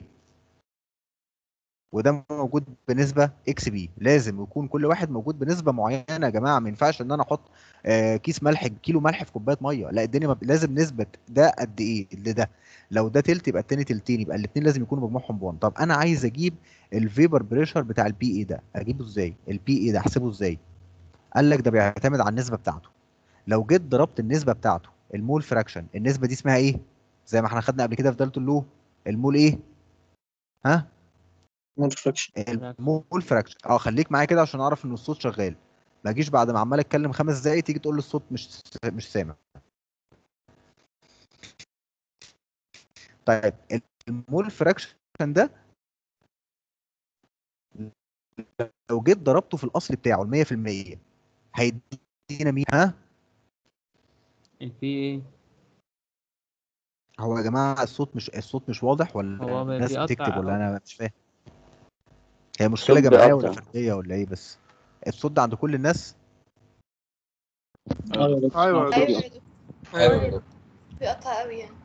وده موجود بنسبة اكس بي لازم يكون كل واحد موجود بنسبة معينة يا جماعة ما ينفعش ان انا احط آه، كيس ملح كيلو ملح في كوباية مية لا الدنيا ما ب- لازم نسبة ده قد ايه اللي ده لو ده تلت يبقى التاني تلتين يبقى الاتنين لازم يكونوا مجموعهم بون طب انا عايز اجيب الفيبر بريشر بتاع البي اي ده اجيبه ازاي البي اي ده احسبه ازاي قال لك ده بيعتمد على النسبة بتاعته لو جيت ضربت النسبة بتاعته المول فراكشن النسبة دي اسمها ايه زي ما احنا خدنا قبل كده في دالتون لو المول ايه ها مول فراكشن المول فراكشن اه خليك معايا كده عشان اعرف ان الصوت شغال ما اجيش بعد ما عمال اتكلم خمس دقايق تيجي تقول لي الصوت مش مش سامع طيب المول فراكشن ده لو جيت ضربته في الاصل بتاعه ال 100% هيدينا مين ها البي ايه هو يا جماعه الصوت مش الصوت مش واضح ولا هو بي- الناس بيقطع بتكتب ولا أوي. انا مش فاهم هي مشكله الصوت جماعيه ولا بيقطع. فرديه ولا ايه بس الصوت ده عند كل الناس ايوه ايوه يا دكتور. دكتور ايوه بيقطع قوي يعني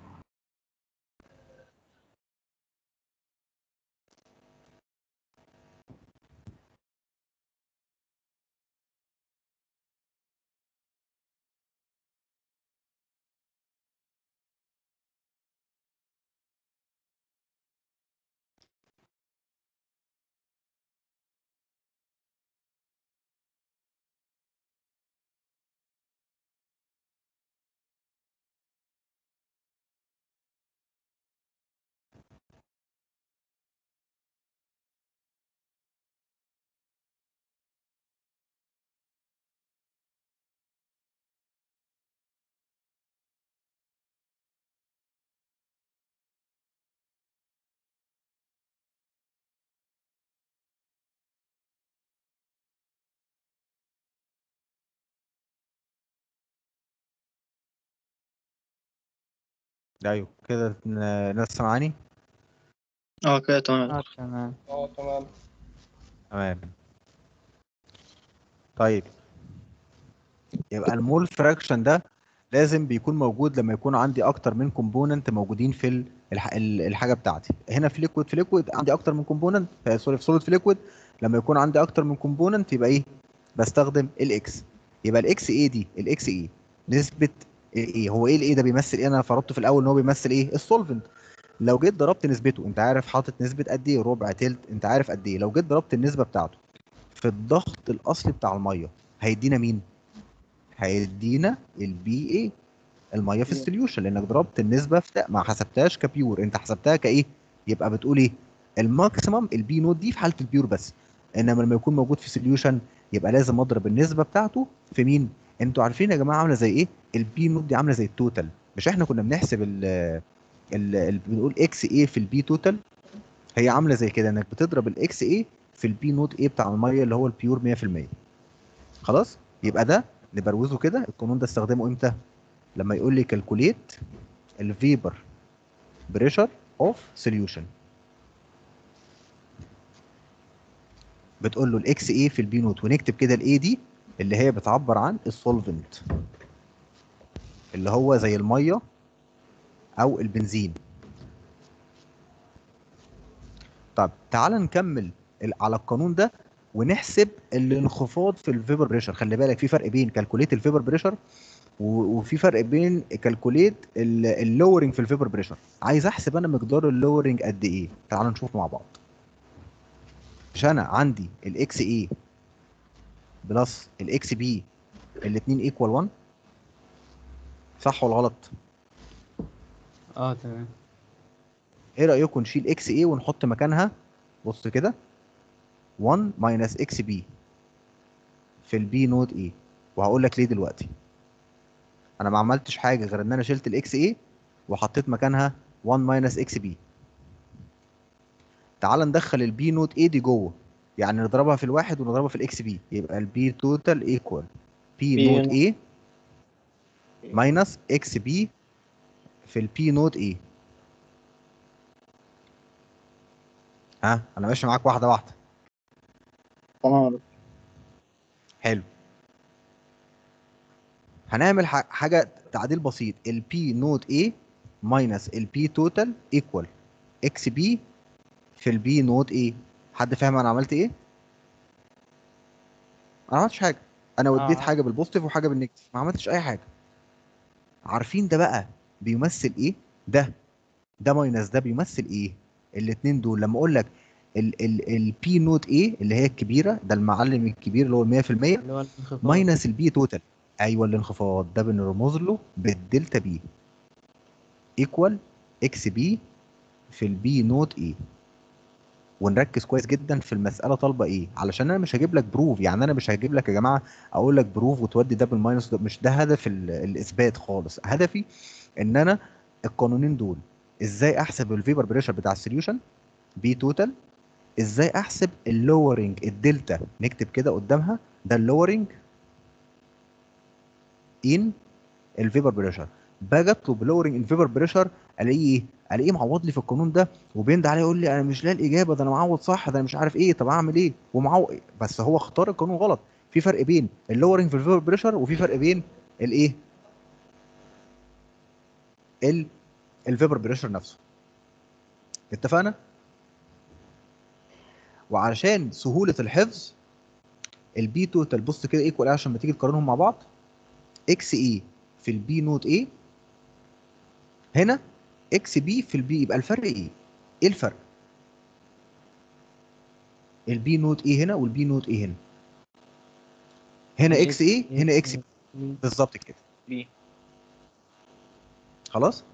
ايوه كده ن- الناس سامعاني اه كده تمام اه تمام اه تمام تمام طيب يبقى المول فراكشن ده لازم بيكون موجود لما يكون عندي اكتر من كومبوننت موجودين في ال- الح- ال- الحاجه بتاعتي هنا في ليكويد في ليكويد عندي اكتر من كومبوننت سوري في سوليد في ليكويد لما يكون عندي اكتر من كومبوننت يبقى ايه بستخدم الاكس يبقى الاكس اي دي الاكس اي نسبه ايه هو ايه الايه ده بيمثل ايه انا فرضته في الاول ان هو بيمثل ايه السولفنت لو جيت ضربت نسبته انت عارف حاطط نسبه قد ايه ربع تلت انت عارف قد ايه لو جيت ضربت النسبه بتاعته في الضغط الاصلي بتاع الميه هيدينا مين هيدينا البي اي الميه في السوليوشن لانك ضربت النسبه في ما حسبتهاش كبيور انت حسبتها كايه يبقى بتقول ايه الماكسيمم البي نوت دي في حاله البيور بس انما لما يكون موجود في سوليوشن يبقى لازم اضرب النسبه بتاعته في مين انتوا عارفين يا جماعه عامله زي ايه البي نوت دي عامله زي التوتال مش احنا كنا بنحسب ال ال ال- بنقول اكس ايه في البي توتال هي عامله زي كده انك بتضرب الاكس ايه في البي نوت ايه بتاع الميه اللي هو البيور 100% خلاص يبقى ده نبروزه كده القانون ده استخدمه امتى لما يقول لي كالكوليت الفيبر بريشر اوف سوليوشن بتقول له الاكس ايه في البي نوت ونكتب كده الاي دي اللي هي بتعبر عن السولفنت اللي هو زي الميه او البنزين طب تعال نكمل ال- على القانون ده ونحسب الانخفاض في الفيبر بريشر خلي بالك في فرق بين كالكوليت الفيبر بريشر وفي فرق بين كالكوليت اللورنج في الفيبر بريشر عايز احسب انا مقدار اللورنج قد ايه تعال نشوف مع بعض مش انا عندي الاكس اي بلس الاكس بي الاثنين ايكوال 1 صح ولا غلط اه تمام ايه رايكم نشيل اكس اي ونحط مكانها بص كده 1 ماينس اكس بي في البي نود اي وهقول لك ليه دلوقتي انا ما عملتش حاجه غير ان انا شلت الاكس اي وحطيت مكانها 1 ماينس اكس بي تعال ندخل البي نوت اي دي جوه يعني نضربها في الواحد ونضربها في الاكس بي يبقى البي توتال ايكوال بي بي نوت اي ماينس اكس بي في البي نوت ايه ها انا ماشي معاك واحده واحده تمام حلو هنعمل ح- حاجه تعديل بسيط البي نوت ايه ماينس البي توتال ايكوال اكس بي في البي نوت ايه حد فاهم انا عملت ايه انا ما عملتش حاجه انا وديت آه. حاجه بالبوزيتيف وحاجه بالنيجاتيف ما عملتش اي حاجه عارفين ده بقى بيمثل ايه ده ده ماينس ده بيمثل ايه الاتنين دول لما اقول لك ال ال البي نوت ايه اللي هي الكبيره ده المعلم الكبير اللي هو ال 100% اللي هو الانخفاض ماينس البي توتال ايوه الانخفاض ده بنرمز له بالدلتا بي ايكوال اكس بي في البي نوت ايه ونركز كويس جدا في المساله طالبه ايه علشان انا مش هجيب لك بروف يعني انا مش هجيب لك يا جماعه اقول لك بروف وتودي ده بالماينس ده مش ده هدف ال- الاثبات خالص هدفي ان انا القانونين دول ازاي احسب الفيبر بريشر بتاع السوليوشن بي توتال ازاي احسب اللورنج الدلتا نكتب كده قدامها ده اللورنج ان الفيبر بريشر باجي اطلب لورنج الفيبر بريشر الاقيه ايه الاقيه معوض لي في القانون ده وبيند عليه يقول لي انا مش لاقي الاجابه ده انا معوض صح ده انا مش عارف ايه طب اعمل ايه ومعوض بس هو اختار القانون غلط في فرق بين اللورنج في الفيبر بريشر وفي فرق بين الايه ال الفيبر بريشر نفسه اتفقنا وعلشان سهوله الحفظ البي توتال بص كده ايكوال عشان ما تيجي تقارنهم مع بعض اكس اي في البي نوت ايه هنا اكس بي في البي يبقى الفرق ايه ايه الفرق البي نوت ايه هنا والبي نوت ايه هنا هنا اكس ايه هنا اكس بي بالظبط كده بي خلاص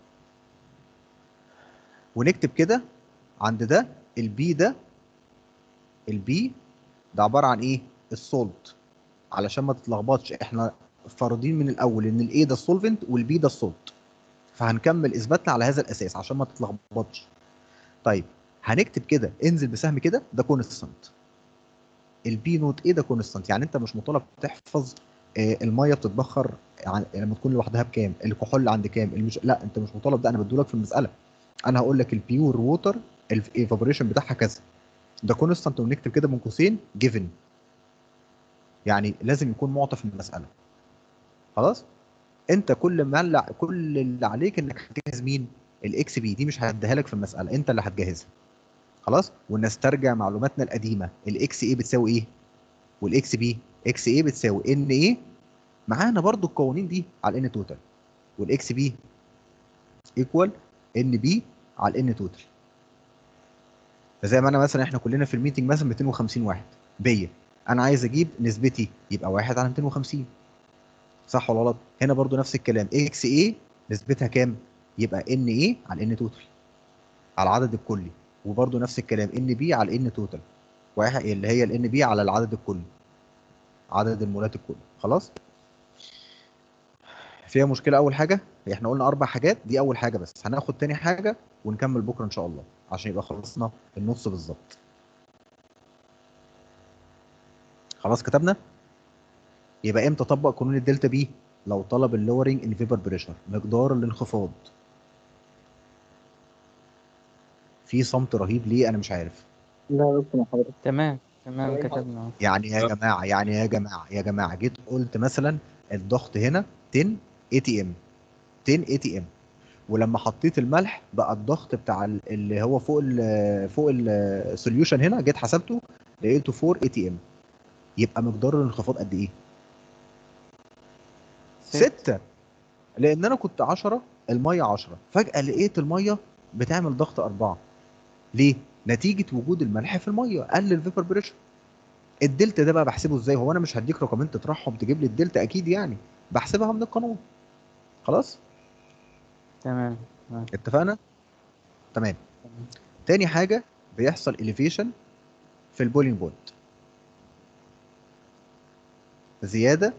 ونكتب كده عند ده البي ده البي ده عباره عن ايه السولت علشان ما تتلخبطش احنا فارضين من الاول ان الاي ده السولفنت والبي ده السولت فهنكمل اثباتنا على هذا الاساس عشان ما تتلخبطش طيب هنكتب كده انزل بسهم كده ده كونستانت البي نوت ايه ده كونستانت يعني انت مش مطالب تحفظ آه، الميه بتتبخر يعني لما تكون لوحدها بكام الكحول عند كام المش... لا انت مش مطالب ده انا بدولك في المساله انا هقول لك البيور ووتر الايفابوريشن بتاعها كذا ده كونستانت ونكتب كده من قوسين جيفن يعني لازم يكون معطى في المساله خلاص انت كل ما اللي كل اللي عليك انك هتجهز مين الاكس بي دي مش هديها لك في المساله انت اللي هتجهزها خلاص ونسترجع معلوماتنا القديمه الاكس اي بتساوي ايه والاكس بي اكس اي بتساوي ان ايه معانا برضو القوانين دي على الان توتال والاكس بي ايكوال ان بي على الان توتال فزي ما انا مثلا احنا كلنا في الميتنج مثلا 250 واحد بيا انا عايز اجيب نسبتي يبقى واحد على 250 صح ولا غلط هنا برضو نفس الكلام اكس اي نسبتها كام يبقى ان ايه على ان توتال على العدد الكلي وبرضو نفس الكلام ان بي على ان توتال واحد اللي هي الان بي على العدد الكلي عدد المولات الكلي خلاص فيها مشكله اول حاجه هي احنا قلنا اربع حاجات دي اول حاجه بس هناخد تاني حاجه ونكمل بكره ان شاء الله عشان يبقى خلصنا النص بالظبط خلاص كتبنا يبقى امتى اطبق قانون الدلتا بي لو طلب اللورنج ان فيبر بريشر مقدار الانخفاض في صمت رهيب ليه انا مش عارف لا دكتور حضرتك تمام تمام كتبنا اهو. يعني يا جماعه يعني يا جماعه يا جماعه جيت قلت مثلا الضغط هنا 10 اي تي ام 10 اي تي ام ولما حطيت الملح بقى الضغط بتاع ال- اللي هو فوق ال فوق السوليوشن هنا جيت حسبته لقيته 4 اي تي ام يبقى مقدار الانخفاض قد ايه؟ 6 لان انا كنت 10 الميه 10 فجاه لقيت الميه بتعمل ضغط 4 ليه؟ نتيجه وجود الملح في الميه قلل الفيبر بريشر الدلتا ده بقى بحسبه ازاي هو انا مش هديك رقمين تطرحهم تجيب لي الدلتا اكيد يعني بحسبها من القانون خلاص تمام تمام اتفقنا تمام تاني حاجه بيحصل اليفيشن في البولينج بوينت زياده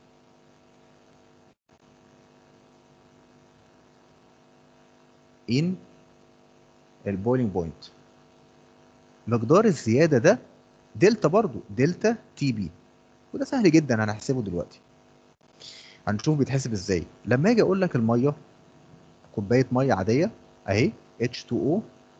ان البولينج بوينت مقدار الزياده ده دلتا برضو دلتا تي بي وده سهل جدا هنحسبه دلوقتي هنشوف بيتحسب ازاي لما اجي اقول لك الميه كوبايه ميه عاديه اهي H2O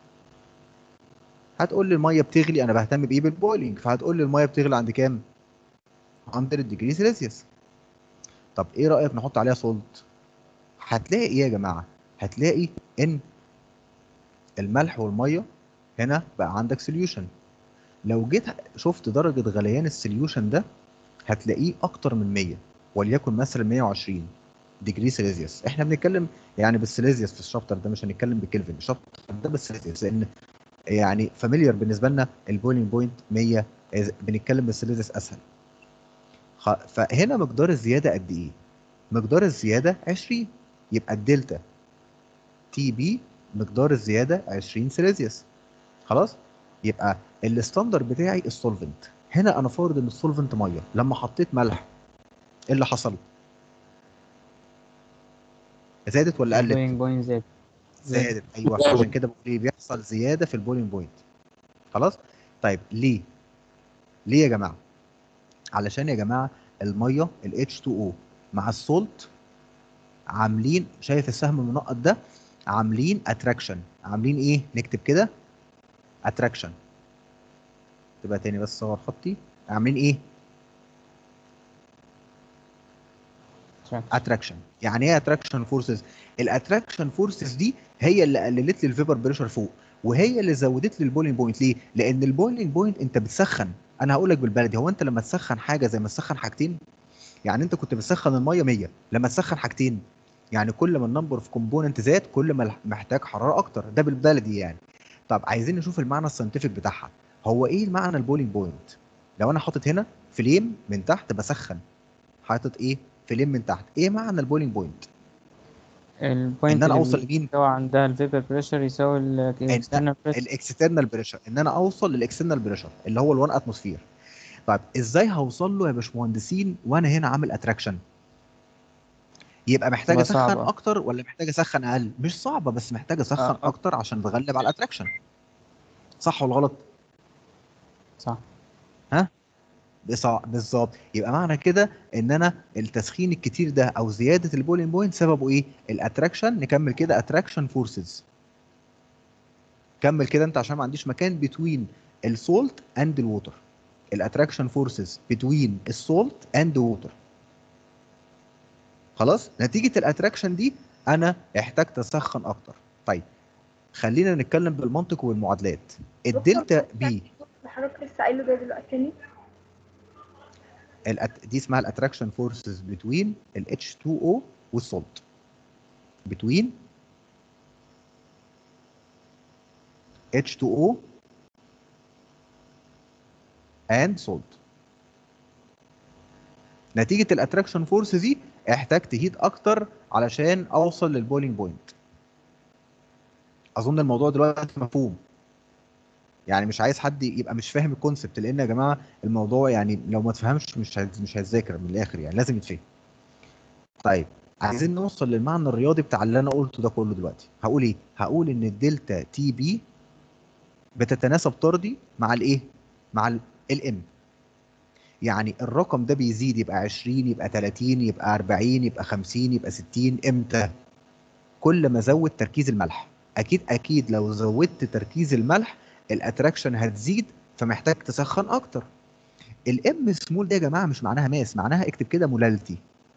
هتقول لي الميه بتغلي انا بهتم بايه بالبويلنج فهتقول لي الميه بتغلي عند كام 100 ديجري سيلسيوس طب ايه رايك نحط عليها سولت هتلاقي ايه يا جماعه هتلاقي ان الملح والميه هنا بقى عندك سوليوشن لو جيت شفت درجه غليان السوليوشن ده هتلاقيه اكتر من 100 وليكن مثلا 120 ديجري سيليزيوس احنا بنتكلم يعني بالسيليزيوس في الشابتر ده مش هنتكلم بكلفن الشابتر ده بالسيليزيوس لان يعني فاميليار بالنسبه لنا البويلنج بوينت 100 إذا بنتكلم بالسيليزيوس اسهل خ- فهنا مقدار الزياده قد ايه مقدار الزياده 20 يبقى الدلتا تي بي مقدار الزياده 20 سيليزيوس خلاص يبقى الستاندر بتاعي السولفنت هنا انا فارض ان السولفنت ميه لما حطيت ملح ايه اللي حصل زادت ولا قلت البوينج بوينت زاد زادت ايوه عشان كده بقول ايه بيحصل زياده في البولينج بوينت خلاص طيب ليه ليه يا جماعه علشان يا جماعه الميه ال H2O مع السولت عاملين شايف السهم المنقط ده عاملين اتراكشن عاملين ايه نكتب كده اتراكشن تبقى تاني بس صور خطي عاملين ايه اتراكشن يعني ايه اتراكشن فورسز الاتراكشن فورسز دي هي اللي قللت لي الفيبر بريشر فوق وهي اللي زودت لي البولينج بوينت ليه لان البولينج بوينت انت بتسخن انا هقول لك بالبلدي هو انت لما تسخن حاجه زي ما تسخن حاجتين يعني انت كنت بتسخن الميه 100 لما تسخن حاجتين يعني كل ما النمبر اوف كومبوننت زاد كل ما محتاج حراره اكتر ده بالبلدي يعني طب عايزين نشوف المعنى الساينتفك بتاعها هو ايه المعنى البولينج بوينت لو انا حاطط هنا فليم من تحت بسخن حاطط ايه فليم من تحت ايه معنى البولينج بوينت البوينت ان انا اللي اوصل لمين بيساوي عندها الفيبر بريشر يساوي الاكسترنال بريشر الاكسترنال بريشر ان انا اوصل للاكسترنال بريشر اللي هو ال1 اتموسفير طيب ازاي هوصل له يا باشمهندسين وانا هنا عامل اتراكشن يبقى محتاج تبقى اسخن صعبة. اكتر ولا محتاج اسخن اقل مش صعبه بس محتاج اسخن آه. اكتر عشان بغلب على الاتراكشن صح ولا غلط صح ها بصع- بالظبط يبقى معنى كده ان انا التسخين الكتير ده او زياده البولين بوينت سببه ايه الاتراكشن نكمل كده اتراكشن فورسز كمل كده انت عشان ما عنديش مكان بتوين السولت اند الووتر الاتراكشن فورسز بتوين السولت اند ووتر خلاص نتيجه الاتراكشن دي انا احتجت اسخن اكتر طيب خلينا نتكلم بالمنطق والمعادلات الدلتا بي حضرتك لسه قايله ده دلوقتي تاني الأت... دي اسمها الاتراكشن فورسز بتوين ال H2O والسولت بتوين H2O and salt نتيجة الاتراكشن فورس دي احتجت هيت اكتر علشان اوصل للبولينج بوينت اظن الموضوع دلوقتي مفهوم يعني مش عايز حد يبقى مش فاهم الكونسبت لان يا جماعه الموضوع يعني لو ما تفهمش مش هت- مش هتذاكر من الاخر يعني لازم يتفهم طيب عايزين نوصل للمعنى الرياضي بتاع اللي انا قلته ده كله دلوقتي هقول ايه هقول ان الدلتا تي بي بتتناسب طردي مع الايه مع الام يعني الرقم ده بيزيد يبقى 20 يبقى 30 يبقى 40 يبقى 50 يبقى 60 امتى كل ما زود تركيز الملح اكيد اكيد لو زودت تركيز الملح الاتراكشن هتزيد فمحتاج تسخن اكتر الام سمول ده يا جماعه مش معناها ماس معناها اكتب كده مولالتي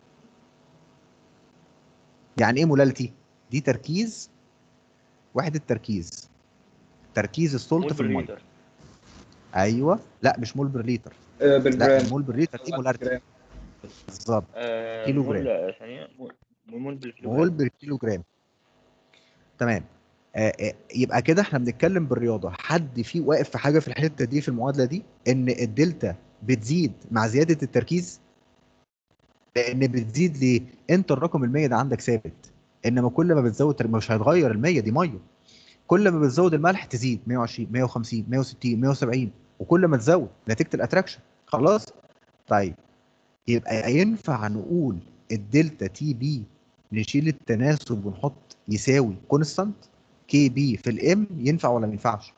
يعني ايه مولالتي دي تركيز وحده تركيز تركيز السولت في الميه ايوه لا مش مول بر لتر آه، لا بالجرام المول بر لتر دي مولارتي بالظبط كيلو جرام ثانية مول بالكيلو مول بالكيلو جرام تمام آه آه يبقى كده احنا بنتكلم بالرياضه حد فيه واقف في حاجه في الحته دي في المعادله دي ان الدلتا بتزيد مع زياده التركيز لان بتزيد ليه انت الرقم ال100 ده عندك ثابت انما كل ما بتزود تر- مش هيتغير ال100 دي ميه كل ما بتزود الملح تزيد 120 150 160 170 وكل ما تزود نتيجه الاتراكشن خلاص طيب يبقى ينفع نقول الدلتا تي بي نشيل التناسب ونحط يساوي كونستانت كي بي في الام ينفع ولا ما ينفعش؟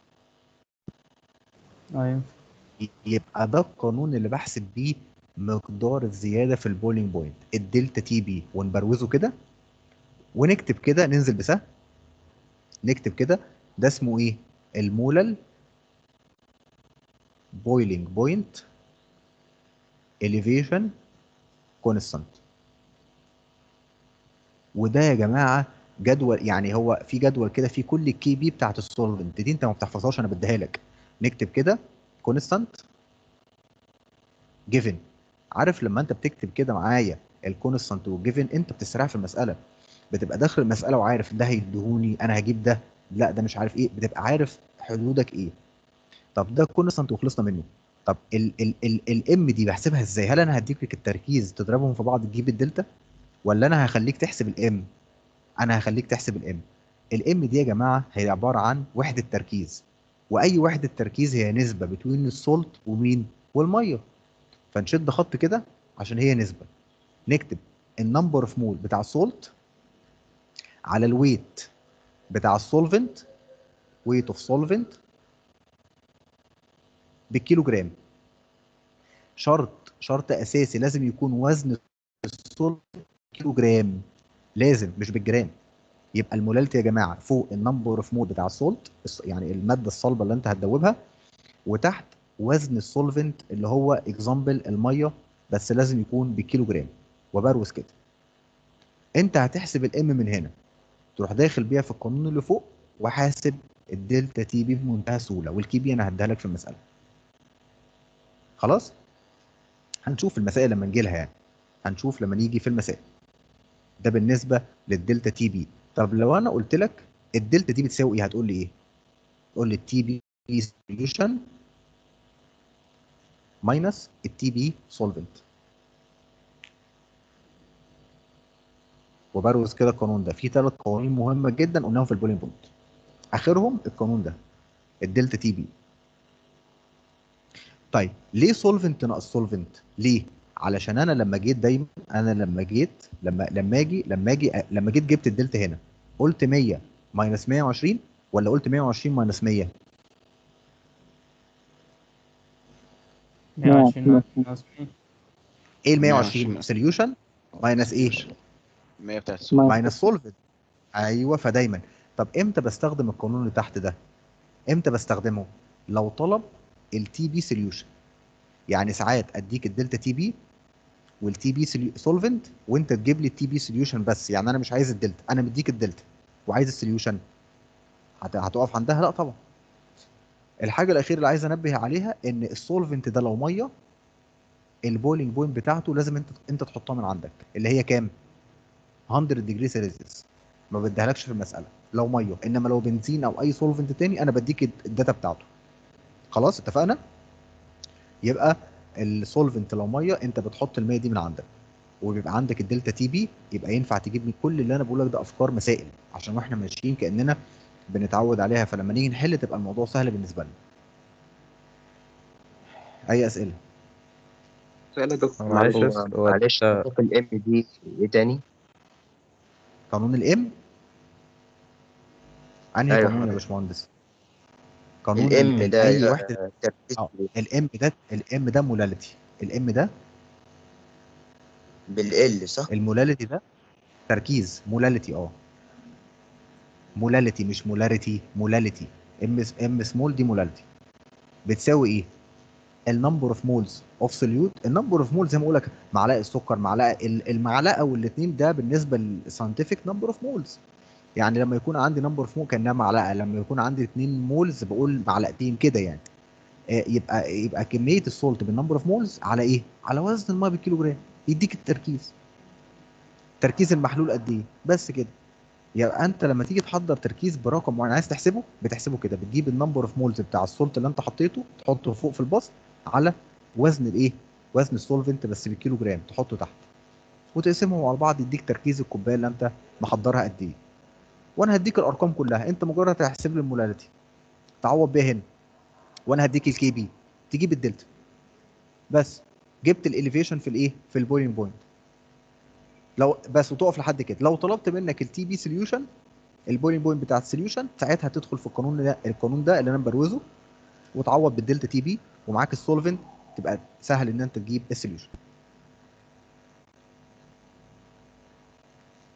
ايوه ي- يبقى ده القانون اللي بحسب بيه مقدار الزياده في البولينج بوينت الدلتا تي بي ونبروزه كده ونكتب كده ننزل بسهم نكتب كده ده اسمه ايه المولل بويلينج بوينت elevation constant وده يا جماعه جدول يعني هو في جدول كده في كل الكي بي بتاعت السولفنت دي انت ما بتحفظهاش انا بديها لك نكتب كده كونستانت جيفن عارف لما انت بتكتب كده معايا الكونستانت والجيفن انت بتستريح في المساله بتبقى داخل المساله وعارف ده هيديهوني انا هجيب ده لا ده مش عارف ايه بتبقى عارف حدودك ايه طب ده كونستانت وخلصنا منه طب ال ال ال الام دي بحسبها ازاي هل انا هديك لك التركيز تضربهم في بعض تجيب الدلتا ولا انا هخليك تحسب الام انا هخليك تحسب الام الام دي يا جماعه هي عباره عن وحده تركيز واي وحده تركيز هي نسبه بين السولت ومين والميه فنشد خط كده عشان هي نسبه نكتب النمبر اوف مول بتاع السولت على الويت بتاع السولفنت ويت اوف سولفنت بالكيلو جرام شرط شرط اساسي لازم يكون وزن السولفنت كيلو جرام لازم مش بالجرام يبقى المولاليتي يا جماعه فوق النمبر اوف مول بتاع السولت يعني الماده الصلبه اللي انت هتدوبها وتحت وزن السولفنت اللي هو اكزامبل الميه بس لازم يكون بالكيلو جرام وبروز كده انت هتحسب الام من هنا تروح داخل بيها في القانون اللي فوق وحاسب الدلتا تي بي بمنتهى السهوله والكي بي انا هديها لك في المساله خلاص هنشوف المسائل لما نجي لها يعني هنشوف لما نيجي في المسائل ده بالنسبه للدلتا تي بي طب لو انا قلت لك الدلتا دي بتساوي ايه هتقول لي ايه تقول لي التي بي سوليوشن ماينس التي بي سولفنت وبروز كده القانون ده في ثلاث قوانين مهمه جدا قلناهم في البولينج بوينت اخرهم القانون ده الدلتا تي بي طيب ليه سولفنت ناقص سولفنت ليه علشان انا لما جيت دايما انا لما جيت لما لما اجي لما اجي لما جيت جبت الدلتا هنا قلت 100 ماينس 120 ولا قلت 120 ماينس 100 120 ناقص ايه ال 120 سوليوشن ماينس ايه 100 بتاعت ماينس سولفنت ايوه فدايما طب امتى بستخدم القانون اللي تحت ده امتى بستخدمه لو طلب التي بي سوليوشن يعني ساعات اديك الدلتا تي بي والتي بي سولفنت وانت تجيب لي التي بي سوليوشن بس يعني انا مش عايز الدلتا انا مديك الدلتا وعايز السوليوشن هت- هتقف عندها لا طبعا الحاجه الاخيره اللي عايز انبه عليها ان السولفنت ده لو ميه البويلنج بوينت بتاعته لازم انت انت تحطها من عندك اللي هي كام 100 ديجري سيلسيوس ما بديهالكش في المساله لو ميه انما لو بنزين او اي سولفنت تاني انا بديك الداتا بتاعته خلاص اتفقنا يبقى السولفنت لو ميه انت بتحط الميه دي من عندك وبيبقى عندك الدلتا تي بي يبقى ينفع تجيب لي كل اللي انا بقول لك ده افكار مسائل عشان واحنا ماشيين كاننا بنتعود عليها فلما نيجي نحل تبقى الموضوع سهل بالنسبه لنا اي اسئله سؤال يا دكتور معلش هو- بس هو معلش انت- نشوف الام دي ايه تاني؟ قانون الام انهي أيوة قانون يا حضرتك. باشمهندس قانون الام ال- ده اي آه، وحده تركيز اه الام ده الام ده مولاليتي الام ده بالال صح؟ المولاليتي ده تركيز مولاليتي اه مولاليتي مش مولاريتي مولاليتي ام ام سمول دي مولاليتي بتساوي ايه النمبر اوف مولز اوف سوليوت النمبر اوف مولز زي ما اقول لك معلقه سكر معلقه ال- المعلقه والاثنين ده بالنسبه للساينتفك نمبر اوف مولز يعني لما يكون عندي نمبر اوف مول كانها معلقه لما يكون عندي 2 مولز بقول معلقتين كده يعني آه، يبقى يبقى كميه السولت بالنمبر اوف مولز على ايه على وزن الميه بالكيلو جرام يديك التركيز تركيز المحلول قد ايه بس كده يبقى انت لما تيجي تحضر تركيز برقم معين عايز تحسبه بتحسبه كده بتجيب النمبر اوف مولز بتاع السولت اللي انت حطيته تحطه فوق في البسط على وزن الايه وزن السولفنت بس بالكيلو جرام تحطه تحت وتقسمهم على بعض يديك تركيز الكوبايه اللي انت محضرها قد ايه وانا هديك الارقام كلها انت مجرد هتحسب لي المولاريتي تعوض بيها هنا وانا هديك الكي بي تجيب الدلتا بس جبت الاليفيشن في الايه في البويلنج بوينت لو بس وتقف لحد كده لو طلبت منك التي بي سوليوشن البويلنج بوينت بتاع السوليوشن ساعتها تدخل في القانون ده القانون ده اللي انا بروزه وتعوض بالدلتا تي بي ومعاك السولفنت تبقى سهل ان انت تجيب السوليوشن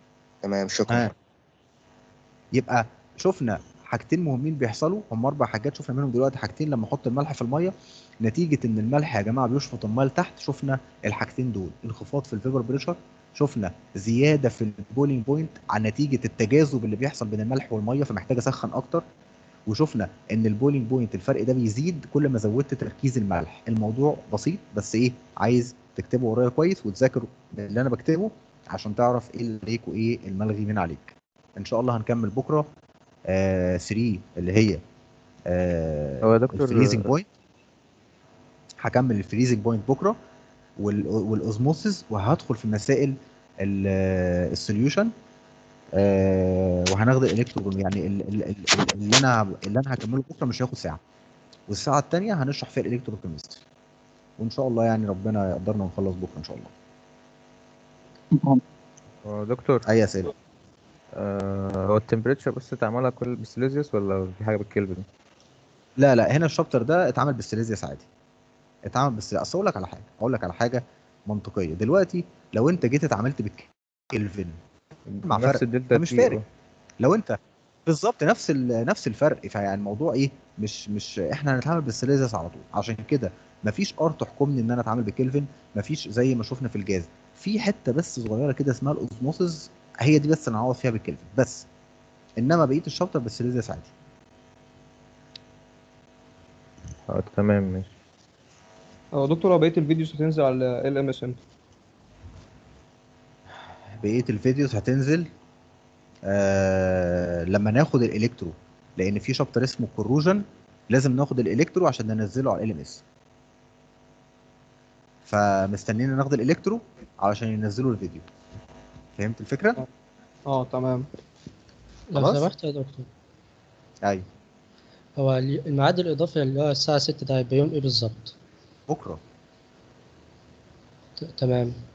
تمام شكرا ها يبقى شفنا حاجتين مهمين بيحصلوا هم اربع حاجات شفنا منهم دلوقتي حاجتين لما احط الملح في الميه نتيجه ان الملح يا جماعه بيشفط الميه لتحت شفنا الحاجتين دول انخفاض في الفيبر بريشر شفنا زياده في البولينج بوينت عن نتيجه التجاذب اللي بيحصل بين الملح والميه فمحتاج اسخن اكتر وشفنا ان البولينج بوينت الفرق ده بيزيد كل ما زودت تركيز الملح الموضوع بسيط بس ايه عايز تكتبه ورايا كويس وتذاكر اللي انا بكتبه عشان تعرف ايه اللي عليك وايه الملغي من عليك ان شاء الله هنكمل بكره آه 3 اللي هي آه هو يا دكتور- الفريزنج بوينت هكمل الفريزنج بوينت بكره وال- والاوزموسيس وهدخل في مسائل ال- السوليوشن آه وهناخد الالكترون يعني ال- ال- ال- اللي انا اللي انا هكمله بكره مش هياخد ساعه والساعه الثانيه هنشرح فيها الالكتروكيمستري وان شاء الله يعني ربنا يقدرنا ونخلص بكره ان شاء الله هو دكتور اي اسئله آه هو التمبريتشر بس تعملها كل بالسيليزيوس ولا في حاجه بالكلفن لا لا هنا الشابتر ده اتعمل بالسيليزيوس عادي اتعمل بس اصل اقول لك على حاجه اقول لك على حاجه منطقيه دلوقتي لو انت جيت اتعاملت بالكلفن مع نفس فرق الدلتا مش تي، فارق اه. لو انت بالظبط نفس ال- نفس الفرق فيعني الموضوع ايه مش مش احنا هنتعامل بالسيليزيوس على طول عشان كده مفيش ار تحكمني ان انا اتعامل بكلفن مفيش زي ما شفنا في الجاز في حته بس صغيره كده اسمها الاوزموسيس هي دي بس انا هقعد فيها بالكلفن بس انما بقيه الشابتر بالسيليزيوس عادي اه تمام ماشي هو دكتور هو بقية الفيديوز هتنزل على ال ام اس امتى؟ بقيه الفيديوز هتنزل آه لما ناخد الالكترو لان في شابتر اسمه كوروجن لازم ناخد الالكترو عشان ننزله على ال ام اس فمستنيين ناخد الالكترو علشان ينزلوا الفيديو فهمت الفكره اه تمام لو خلاص؟ سمحت يا دكتور ايوه هو الميعاد الإضافي اللي هو الساعة ستة ده هيبقى يوم إيه بالظبط؟ بكره ت- تمام